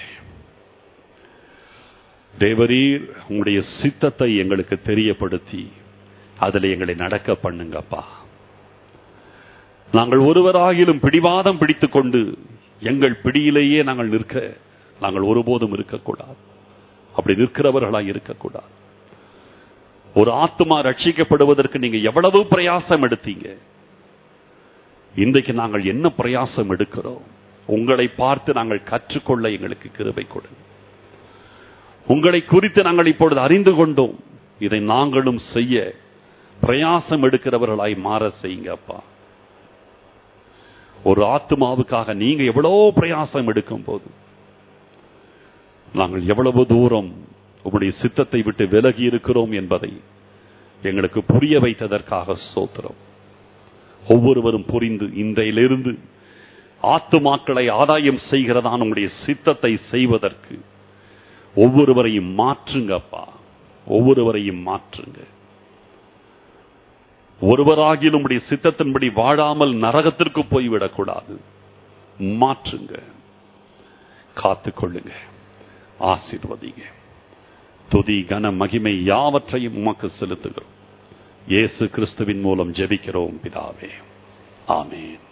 தேவரீர் உங்களுடைய சித்தத்தை எங்களுக்கு தெரியப்படுத்தி அதில் எங்களை நடக்க பண்ணுங்கப்பா நாங்கள் ஒருவராகிலும் பிடிவாதம் பிடித்துக் கொண்டு எங்கள் பிடியிலேயே நாங்கள் நிற்க நாங்கள் ஒருபோதும் இருக்கக்கூடாது அப்படி நிற்கிறவர்களாய் இருக்கக்கூடாது ஒரு ஆத்மா ரட்சிக்கப்படுவதற்கு நீங்க எவ்வளவு பிரயாசம் எடுத்தீங்க இன்றைக்கு நாங்கள் என்ன பிரயாசம் எடுக்கிறோம் உங்களை பார்த்து நாங்கள் கற்றுக்கொள்ள எங்களுக்கு கிருபை கொடுங்க உங்களை குறித்து நாங்கள் இப்பொழுது அறிந்து கொண்டோம் இதை நாங்களும் செய்ய பிரயாசம் எடுக்கிறவர்களாய் மாற செய்யுங்க அப்பா ஒரு ஆத்மாவுக்காக நீங்க எவ்வளவு பிரயாசம் எடுக்கும் போது நாங்கள் எவ்வளவு தூரம் உங்களுடைய சித்தத்தை விட்டு விலகி இருக்கிறோம் என்பதை எங்களுக்கு புரிய வைத்ததற்காக சோத்திரம் ஒவ்வொருவரும் புரிந்து இன்றையிலிருந்து ஆத்துமாக்களை ஆதாயம் செய்கிறதான உங்களுடைய சித்தத்தை செய்வதற்கு ஒவ்வொருவரையும் மாற்றுங்கப்பா ஒவ்வொருவரையும் மாற்றுங்க ஒருவராகிலும் உடைய சித்தத்தின்படி வாழாமல் நரகத்திற்கு போய்விடக்கூடாது மாற்றுங்க காத்துக்கொள்ளுங்க ஆசீர்வதிங்க துதி கன மகிமை யாவற்றையும் உமக்கு செலுத்துகிறோம் இயேசு கிறிஸ்துவின் மூலம் ஜெபிக்கிறோம் பிதாவே ஆமேன்